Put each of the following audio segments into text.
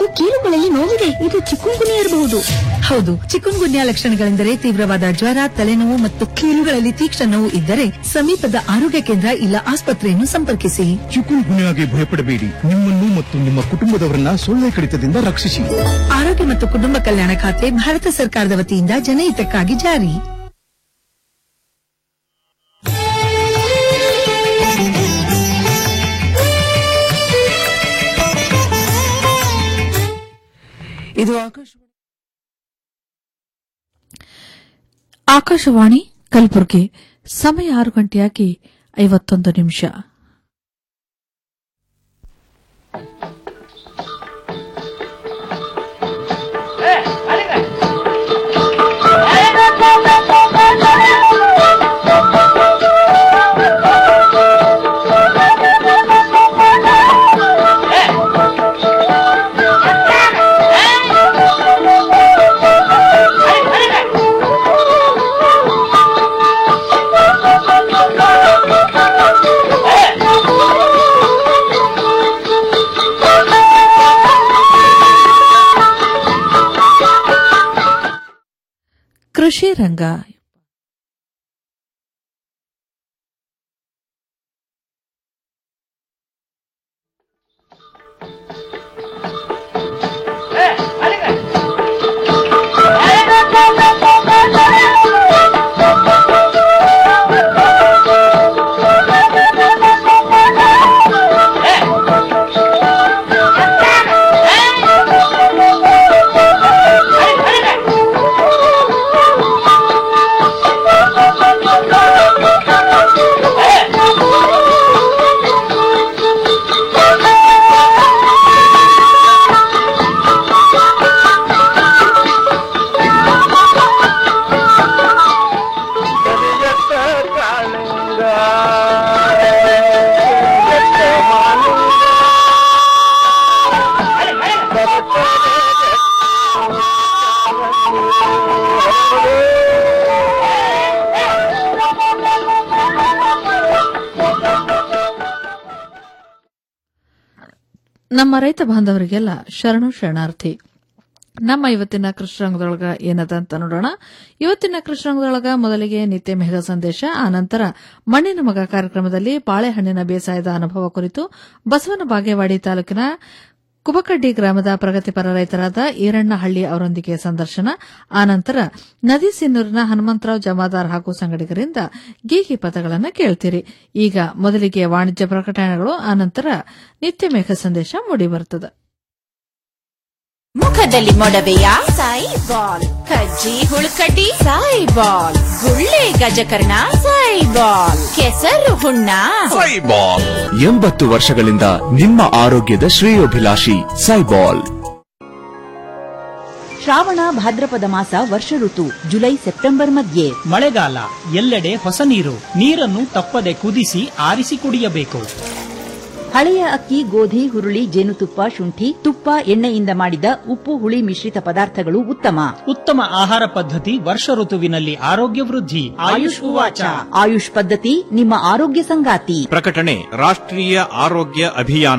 ಹಾಗೂ ಕೀಲುಗಳಲ್ಲಿ ನೋವಿದೆ ಇದು ಚಿಕ್ಕುನ್ಗುನಿ ಇರಬಹುದು ಹೌದು ಚಿಕುನ್ ಗುನ್ಯಾ ಲಕ್ಷಣಗಳೆಂದರೆ ತೀವ್ರವಾದ ಜ್ವರ ತಲೆನೋವು ಮತ್ತು ಕೀಲುಗಳಲ್ಲಿ ತೀಕ್ಷ್ಣ ನೋವು ಇದ್ದರೆ ಸಮೀಪದ ಆರೋಗ್ಯ ಕೇಂದ್ರ ಇಲ್ಲ ಆಸ್ಪತ್ರೆಯನ್ನು ಸಂಪರ್ಕಿಸಿ ಚಿಕುನ್ ಗುನ್ಯಾಗೆ ಭಯಪಡಬೇಡಿ ನಿಮ್ಮನ್ನು ಮತ್ತು ನಿಮ್ಮ ಕುಟುಂಬದವರನ್ನ ಸೊಳ್ಳೆ ಕಡಿತದಿಂದ ರಕ್ಷಿಸಿ ಆರೋಗ್ಯ ಮತ್ತು ಕುಟುಂಬ ಕಲ್ಯಾಣ ಖಾತೆ ಭಾರತ ಸರ್ಕಾರದ ವತಿಯಿಂದ ಜನಹಿತಕ್ಕಾಗಿ ಜಾರಿ ಇದು ಆಕಾಶವಾಣಿ ಆಕಾಶವಾಣಿ ಕಲಬುರಗಿ ಸಮಯ ಆರು ಗಂಟೆಯಾಗಿ ಐವತ್ತೊಂದು ನಿಮಿಷ ಕೃಷಿ ರಂಗ ನಮ್ಮ ರೈತ ಬಾಂಧವರಿಗೆಲ್ಲ ಶರಣು ಶರಣಾರ್ಥಿ ನಮ್ಮ ಇವತ್ತಿನ ಕೃಷ್ಣರಂಗದೊಳಗ ಏನದ ಅಂತ ನೋಡೋಣ ಇವತ್ತಿನ ಕೃಷ್ಣರಂಗದೊಳಗ ಮೊದಲಿಗೆ ನಿತ್ಯ ಮೇಘ ಸಂದೇಶ ಆನಂತರ ಮಣ್ಣಿನ ಮಗ ಕಾರ್ಯಕ್ರಮದಲ್ಲಿ ಬಾಳೆಹಣ್ಣಿನ ಬೇಸಾಯದ ಅನುಭವ ಕುರಿತು ಬಸವನ ಬಾಗೇವಾಡಿ ತಾಲೂಕಿನ ಕುಬಕಡ್ಡಿ ಗ್ರಾಮದ ಪ್ರಗತಿಪರ ರೈತರಾದ ಈರಣ್ಣಹಳ್ಳಿ ಅವರೊಂದಿಗೆ ಸಂದರ್ಶನ ಆನಂತರ ನದಿ ಸಿನ್ನೂರಿನ ಹನುಮಂತರಾವ್ ಜಮಾದಾರ್ ಹಾಗೂ ಸಂಗಡಿಗರಿಂದ ಗೀಗಿ ಪದಗಳನ್ನು ಕೇಳ್ತೀರಿ ಈಗ ಮೊದಲಿಗೆ ವಾಣಿಜ್ಯ ಪ್ರಕಟಣೆಗಳು ಆನಂತರ ನಿತ್ಯ ಮೇಘ ಸಂದೇಶ ಮೂಡಿಬರುತ್ತದೆ ಮುಖದಲ್ಲಿ ಮೊಡವೆಯ ಸಾಯಿ ಬಾಲ್ ಕಜ್ಜಿ ಹುಳುಕಡ್ಡಿ ಸಾಯಿ ಬಾಲ್ ಗುಳ್ಳೆ ಗಜಕರ್ಣ ಸಾಯಿ ಬಾಲ್ ಕೆಸರು ಹುಣ್ಣ ಸೈಬಾಲ್ ಎಂಬತ್ತು ವರ್ಷಗಳಿಂದ ನಿಮ್ಮ ಆರೋಗ್ಯದ ಶ್ರೇಯೋಭಿಲಾಷಿ ಸೈಬಾಲ್ ಶ್ರಾವಣ ಭಾದ್ರಪದ ಮಾಸ ವರ್ಷ ಋತು ಜುಲೈ ಸೆಪ್ಟೆಂಬರ್ ಮಧ್ಯೆ ಮಳೆಗಾಲ ಎಲ್ಲೆಡೆ ಹೊಸ ನೀರು ನೀರನ್ನು ತಪ್ಪದೆ ಕುದಿಸಿ ಆರಿಸಿ ಕುಡಿಯಬೇಕು ಹಳೆಯ ಅಕ್ಕಿ ಗೋಧಿ ಹುರುಳಿ ಜೇನುತುಪ್ಪ ಶುಂಠಿ ತುಪ್ಪ ಎಣ್ಣೆಯಿಂದ ಮಾಡಿದ ಉಪ್ಪು ಹುಳಿ ಮಿಶ್ರಿತ ಪದಾರ್ಥಗಳು ಉತ್ತಮ ಉತ್ತಮ ಆಹಾರ ಪದ್ಧತಿ ವರ್ಷ ಋತುವಿನಲ್ಲಿ ಆರೋಗ್ಯ ವೃದ್ಧಿ ಆಯುಷ್ ಉವಾಚ ಆಯುಷ್ ಪದ್ಧತಿ ನಿಮ್ಮ ಆರೋಗ್ಯ ಸಂಗಾತಿ ಪ್ರಕಟಣೆ ರಾಷ್ಟ್ರೀಯ ಆರೋಗ್ಯ ಅಭಿಯಾನ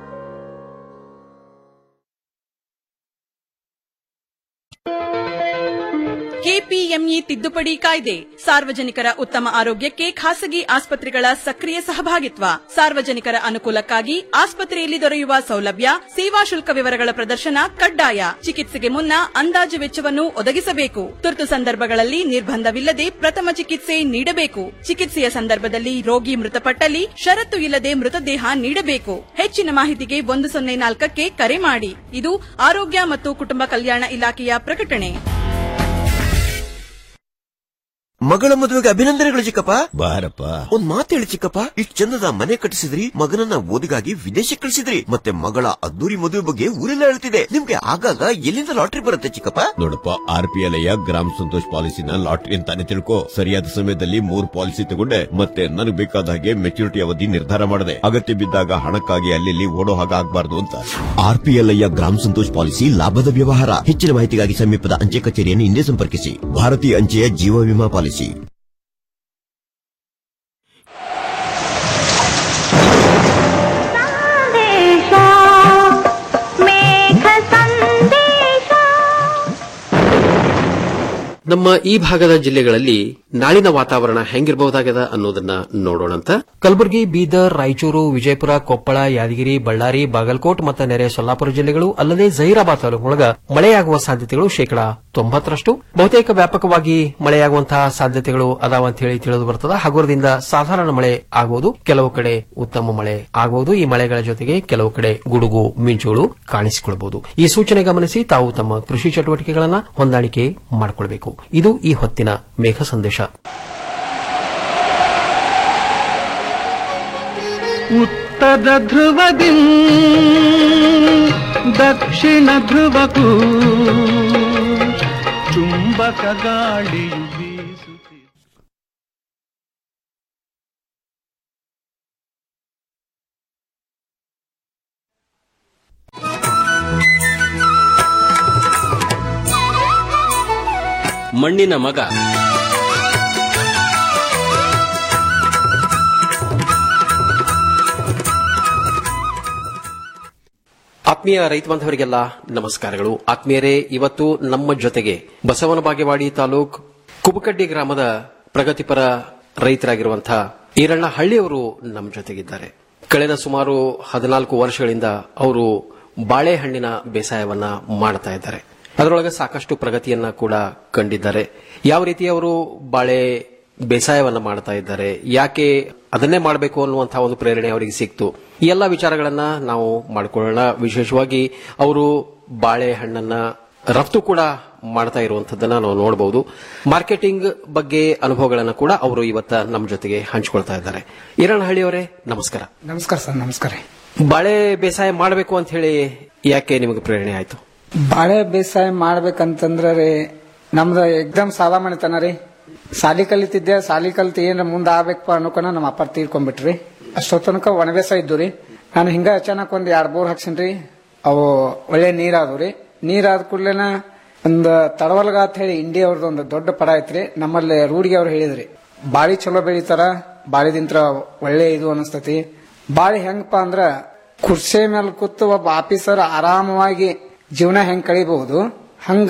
ಕೆಪಿಎಂಇ ತಿದ್ದುಪಡಿ ಕಾಯ್ದೆ ಸಾರ್ವಜನಿಕರ ಉತ್ತಮ ಆರೋಗ್ಯಕ್ಕೆ ಖಾಸಗಿ ಆಸ್ಪತ್ರೆಗಳ ಸಕ್ರಿಯ ಸಹಭಾಗಿತ್ವ ಸಾರ್ವಜನಿಕರ ಅನುಕೂಲಕ್ಕಾಗಿ ಆಸ್ಪತ್ರೆಯಲ್ಲಿ ದೊರೆಯುವ ಸೌಲಭ್ಯ ಸೇವಾ ಶುಲ್ಕ ವಿವರಗಳ ಪ್ರದರ್ಶನ ಕಡ್ಡಾಯ ಚಿಕಿತ್ಸೆಗೆ ಮುನ್ನ ಅಂದಾಜು ವೆಚ್ಚವನ್ನು ಒದಗಿಸಬೇಕು ತುರ್ತು ಸಂದರ್ಭಗಳಲ್ಲಿ ನಿರ್ಬಂಧವಿಲ್ಲದೆ ಪ್ರಥಮ ಚಿಕಿತ್ಸೆ ನೀಡಬೇಕು ಚಿಕಿತ್ಸೆಯ ಸಂದರ್ಭದಲ್ಲಿ ರೋಗಿ ಮೃತಪಟ್ಟಲ್ಲಿ ಷರತ್ತು ಇಲ್ಲದೆ ಮೃತದೇಹ ನೀಡಬೇಕು ಹೆಚ್ಚಿನ ಮಾಹಿತಿಗೆ ಒಂದು ಸೊನ್ನೆ ನಾಲ್ಕಕ್ಕೆ ಕರೆ ಮಾಡಿ ಇದು ಆರೋಗ್ಯ ಮತ್ತು ಕುಟುಂಬ ಕಲ್ಯಾಣ ಇಲಾಖೆಯ ಪ್ರಕಟಣೆ ಮಗಳ ಮದುವೆಗೆ ಅಭಿನಂದನೆಗಳು ಚಿಕ್ಕಪ್ಪ ಬಾರಪ್ಪ ಒಂದ್ ಮಾತು ಹೇಳಿ ಚಿಕ್ಕಪ್ಪ ಇಷ್ಟು ಚಂದದ ಮನೆ ಕಟ್ಟಿಸಿದ್ರಿ ಮಗನನ್ನ ಓದಿಗಾಗಿ ವಿದೇಶಕ್ಕೆ ಕಳಿಸಿದ್ರಿ ಮತ್ತೆ ಮಗಳ ಅದ್ದೂರಿ ಮದುವೆ ಬಗ್ಗೆ ಊರೆಲ್ಲ ಹೇಳ್ತಿದೆ ನಿಮ್ಗೆ ಆಗಾಗ ಎಲ್ಲಿಂದ ಲಾಟ್ರಿ ಬರುತ್ತೆ ಚಿಕ್ಕಪ್ಪ ನೋಡಪ್ಪ ಆರ್ ಪಿ ಎಲ್ ಗ್ರಾಮ ಸಂತೋಷ್ ಪಾಲಿಸಿನ ಲಾಟ್ರಿ ಅಂತಾನೆ ತಿಳ್ಕೊ ಸರಿಯಾದ ಸಮಯದಲ್ಲಿ ಮೂರ್ ಪಾಲಿಸಿ ತಗೊಂಡೆ ಮತ್ತೆ ನನಗೆ ಬೇಕಾದ ಹಾಗೆ ಮೆಚುರಿಟಿ ಅವಧಿ ನಿರ್ಧಾರ ಮಾಡಿದೆ ಅಗತ್ಯ ಬಿದ್ದಾಗ ಹಣಕ್ಕಾಗಿ ಅಲ್ಲಿ ಓಡೋ ಹಾಗೆ ಆಗ್ಬಾರ್ದು ಅಂತ ಆರ್ ಪಿ ಎಲ್ ಗ್ರಾಮ ಸಂತೋಷ್ ಪಾಲಿಸಿ ಲಾಭದ ವ್ಯವಹಾರ ಹೆಚ್ಚಿನ ಮಾಹಿತಿಗಾಗಿ ಸಮೀಪದ ಅಂಚೆ ಕಚೇರಿಯನ್ನು ಹಿಂದೆ ಸಂಪರ್ಕಿಸಿ ಭಾರತೀಯ ಅಂಚೆಯ ಜೀವ ವಿಮಾ ಪಾಲಿಸಿ ಮೇಘ ನಮ್ಮ ಈ ಭಾಗದ ಜಿಲ್ಲೆಗಳಲ್ಲಿ ನಾಳಿನ ವಾತಾವರಣ ಹೆಂಗಿರಬಹುದಾಗದ ಅನ್ನೋದನ್ನ ನೋಡೋಣಂತ ಕಲಬುರಗಿ ಬೀದರ್ ರಾಯಚೂರು ವಿಜಯಪುರ ಕೊಪ್ಪಳ ಯಾದಗಿರಿ ಬಳ್ಳಾರಿ ಬಾಗಲಕೋಟ್ ಮತ್ತು ನೆರೆ ಸೊಲ್ಲಾಪುರ ಜಿಲ್ಲೆಗಳು ಅಲ್ಲದೆ ಜಹೀರಾಬಾದ್ ತಾಲೂಕಿನೊಳಗ ಮಳೆಯಾಗುವ ಸಾಧ್ಯತೆಗಳು ಶೇಕಡಾ ತೊಂಬತ್ತರಷ್ಟು ಬಹುತೇಕ ವ್ಯಾಪಕವಾಗಿ ಮಳೆಯಾಗುವಂತಹ ಸಾಧ್ಯತೆಗಳು ಅದಾವ ಅಂತ ಹೇಳಿ ತಿಳಿದು ಬರ್ತದ ಹಗುರದಿಂದ ಸಾಧಾರಣ ಮಳೆ ಆಗಬಹುದು ಕೆಲವು ಕಡೆ ಉತ್ತಮ ಮಳೆ ಆಗಬಹುದು ಈ ಮಳೆಗಳ ಜೊತೆಗೆ ಕೆಲವು ಕಡೆ ಗುಡುಗು ಮಿಂಚುಗಳು ಕಾಣಿಸಿಕೊಳ್ಳಬಹುದು ಈ ಸೂಚನೆ ಗಮನಿಸಿ ತಾವು ತಮ್ಮ ಕೃಷಿ ಚಟುವಟಿಕೆಗಳನ್ನ ಹೊಂದಾಣಿಕೆ ಮಾಡಿಕೊಳ್ಳಬೇಕು ಇದು ಈ ಹೊತ್ತಿನ ಮೇಘ ಸಂದೇಶ ಉತ್ತರ ಧ್ರುವದಿ ದಕ್ಷಿಣ ಧ್ರುವಕ್ಕೂ ಚುಂಬಕ ಗಾಳಿಯು ಬೀಸುತ್ತಿದೆ ಮಣ್ಣಿನ ಮಗ ಆತ್ಮೀಯ ರೈತ ಬಾಂಧವರಿಗೆಲ್ಲ ನಮಸ್ಕಾರಗಳು ಆತ್ಮೀಯರೇ ಇವತ್ತು ನಮ್ಮ ಜೊತೆಗೆ ಬಸವನ ಬಾಗೇವಾಡಿ ತಾಲೂಕ್ ಕುಬಕಡ್ಡಿ ಗ್ರಾಮದ ಪ್ರಗತಿಪರ ರೈತರಾಗಿರುವಂತಹ ಈರಣ್ಣ ಹಳ್ಳಿಯವರು ನಮ್ಮ ಜೊತೆಗಿದ್ದಾರೆ ಕಳೆದ ಸುಮಾರು ಹದಿನಾಲ್ಕು ವರ್ಷಗಳಿಂದ ಅವರು ಬಾಳೆಹಣ್ಣಿನ ಬೇಸಾಯವನ್ನ ಮಾಡ್ತಾ ಇದ್ದಾರೆ ಅದರೊಳಗೆ ಸಾಕಷ್ಟು ಪ್ರಗತಿಯನ್ನ ಕೂಡ ಕಂಡಿದ್ದಾರೆ ಯಾವ ರೀತಿ ಅವರು ಬಾಳೆ ಬೇಸಾಯವನ್ನ ಮಾಡ್ತಾ ಇದ್ದಾರೆ ಯಾಕೆ ಅದನ್ನೇ ಮಾಡಬೇಕು ಅನ್ನುವಂತಹ ಒಂದು ಪ್ರೇರಣೆ ಅವರಿಗೆ ಸಿಕ್ತು ಈ ಎಲ್ಲ ವಿಚಾರಗಳನ್ನ ನಾವು ಮಾಡಿಕೊಳ್ಳೋಣ ವಿಶೇಷವಾಗಿ ಅವರು ಬಾಳೆಹಣ್ಣನ್ನ ರಫ್ತು ಕೂಡ ಮಾಡ್ತಾ ಇರುವಂತದ್ದನ್ನ ನಾವು ನೋಡಬಹುದು ಮಾರ್ಕೆಟಿಂಗ್ ಬಗ್ಗೆ ಅನುಭವಗಳನ್ನ ಕೂಡ ಅವರು ಇವತ್ತ ನಮ್ಮ ಜೊತೆಗೆ ಹಂಚಿಕೊಳ್ತಾ ಇದ್ದಾರೆ ಈರಣ್ಣಹಳ್ಳಿಯವರೇ ನಮಸ್ಕಾರ ನಮಸ್ಕಾರ ಸರ್ ನಮಸ್ಕಾರ ಬಾಳೆ ಬೇಸಾಯ ಮಾಡಬೇಕು ಅಂತ ಹೇಳಿ ಯಾಕೆ ನಿಮಗೆ ಪ್ರೇರಣೆ ಆಯ್ತು ಬಾಳೆ ಬೇಸಾಯ ಮಾಡ್ಬೇಕಂತಂದ್ರ ರೀ ನಮ್ದು ಎಕ್ದಮ್ ಸಾಲ ಮಣಿತನ ರೀ ಸಾಲಿ ಕಲಿತಿದ್ದೆ ಸಾಲಿ ಕಲಿತು ಏನ್ರ ಮುಂದೆ ಆಗ್ಬೇಕಪ್ಪ ಅನ್ನೋಕನ ನಮ್ಮ ಅಪ್ಪ ತೀರ್ಕೊಂಡ್ಬಿಟ್ರಿ ಅಷ್ಟೋ ತನಕ ಒಣ ಬೇಸಾಯ ಇದ್ದು ರೀ ನಾನು ಹಿಂಗ ಅಚಾನಕ್ ಒಂದ್ ಎರಡ್ ಬೋರ್ ಹಾಕ್ಸಿನ್ರಿ ಅವು ಒಳ್ಳೆ ನೀರಾದವು ರೀ ನೀರಾದ ಕೂಡ್ಲೇನ ಒಂದ್ ತಡವಲ್ಗ ಅಂತ ಹೇಳಿ ಇಂಡಿಯಾ ಅವ್ರದ್ದು ಒಂದು ದೊಡ್ಡ ಪಡ ಐತ್ರಿ ನಮ್ಮಲ್ಲಿ ರೂಢಿಗೆ ಅವ್ರು ಹೇಳಿದ್ರಿ ಬಾಳಿ ಚಲೋ ಬೆಳಿತಾರ ಬಾಳಿದಿಂತ್ರ ಒಳ್ಳೆ ಇದು ಅನಸ್ತತಿ ಬಾಳಿ ಹೆಂಗಪ್ಪ ಅಂದ್ರ ಕುರ್ಸೆ ಮೇಲೆ ಕೂತು ಒಬ್ಬ ಆಫೀಸರ್ ಆರಾಮವಾಗಿ ಜೀವನ ಹೆಂಗ್ ಕಳಿಬಹುದು ಹಂಗ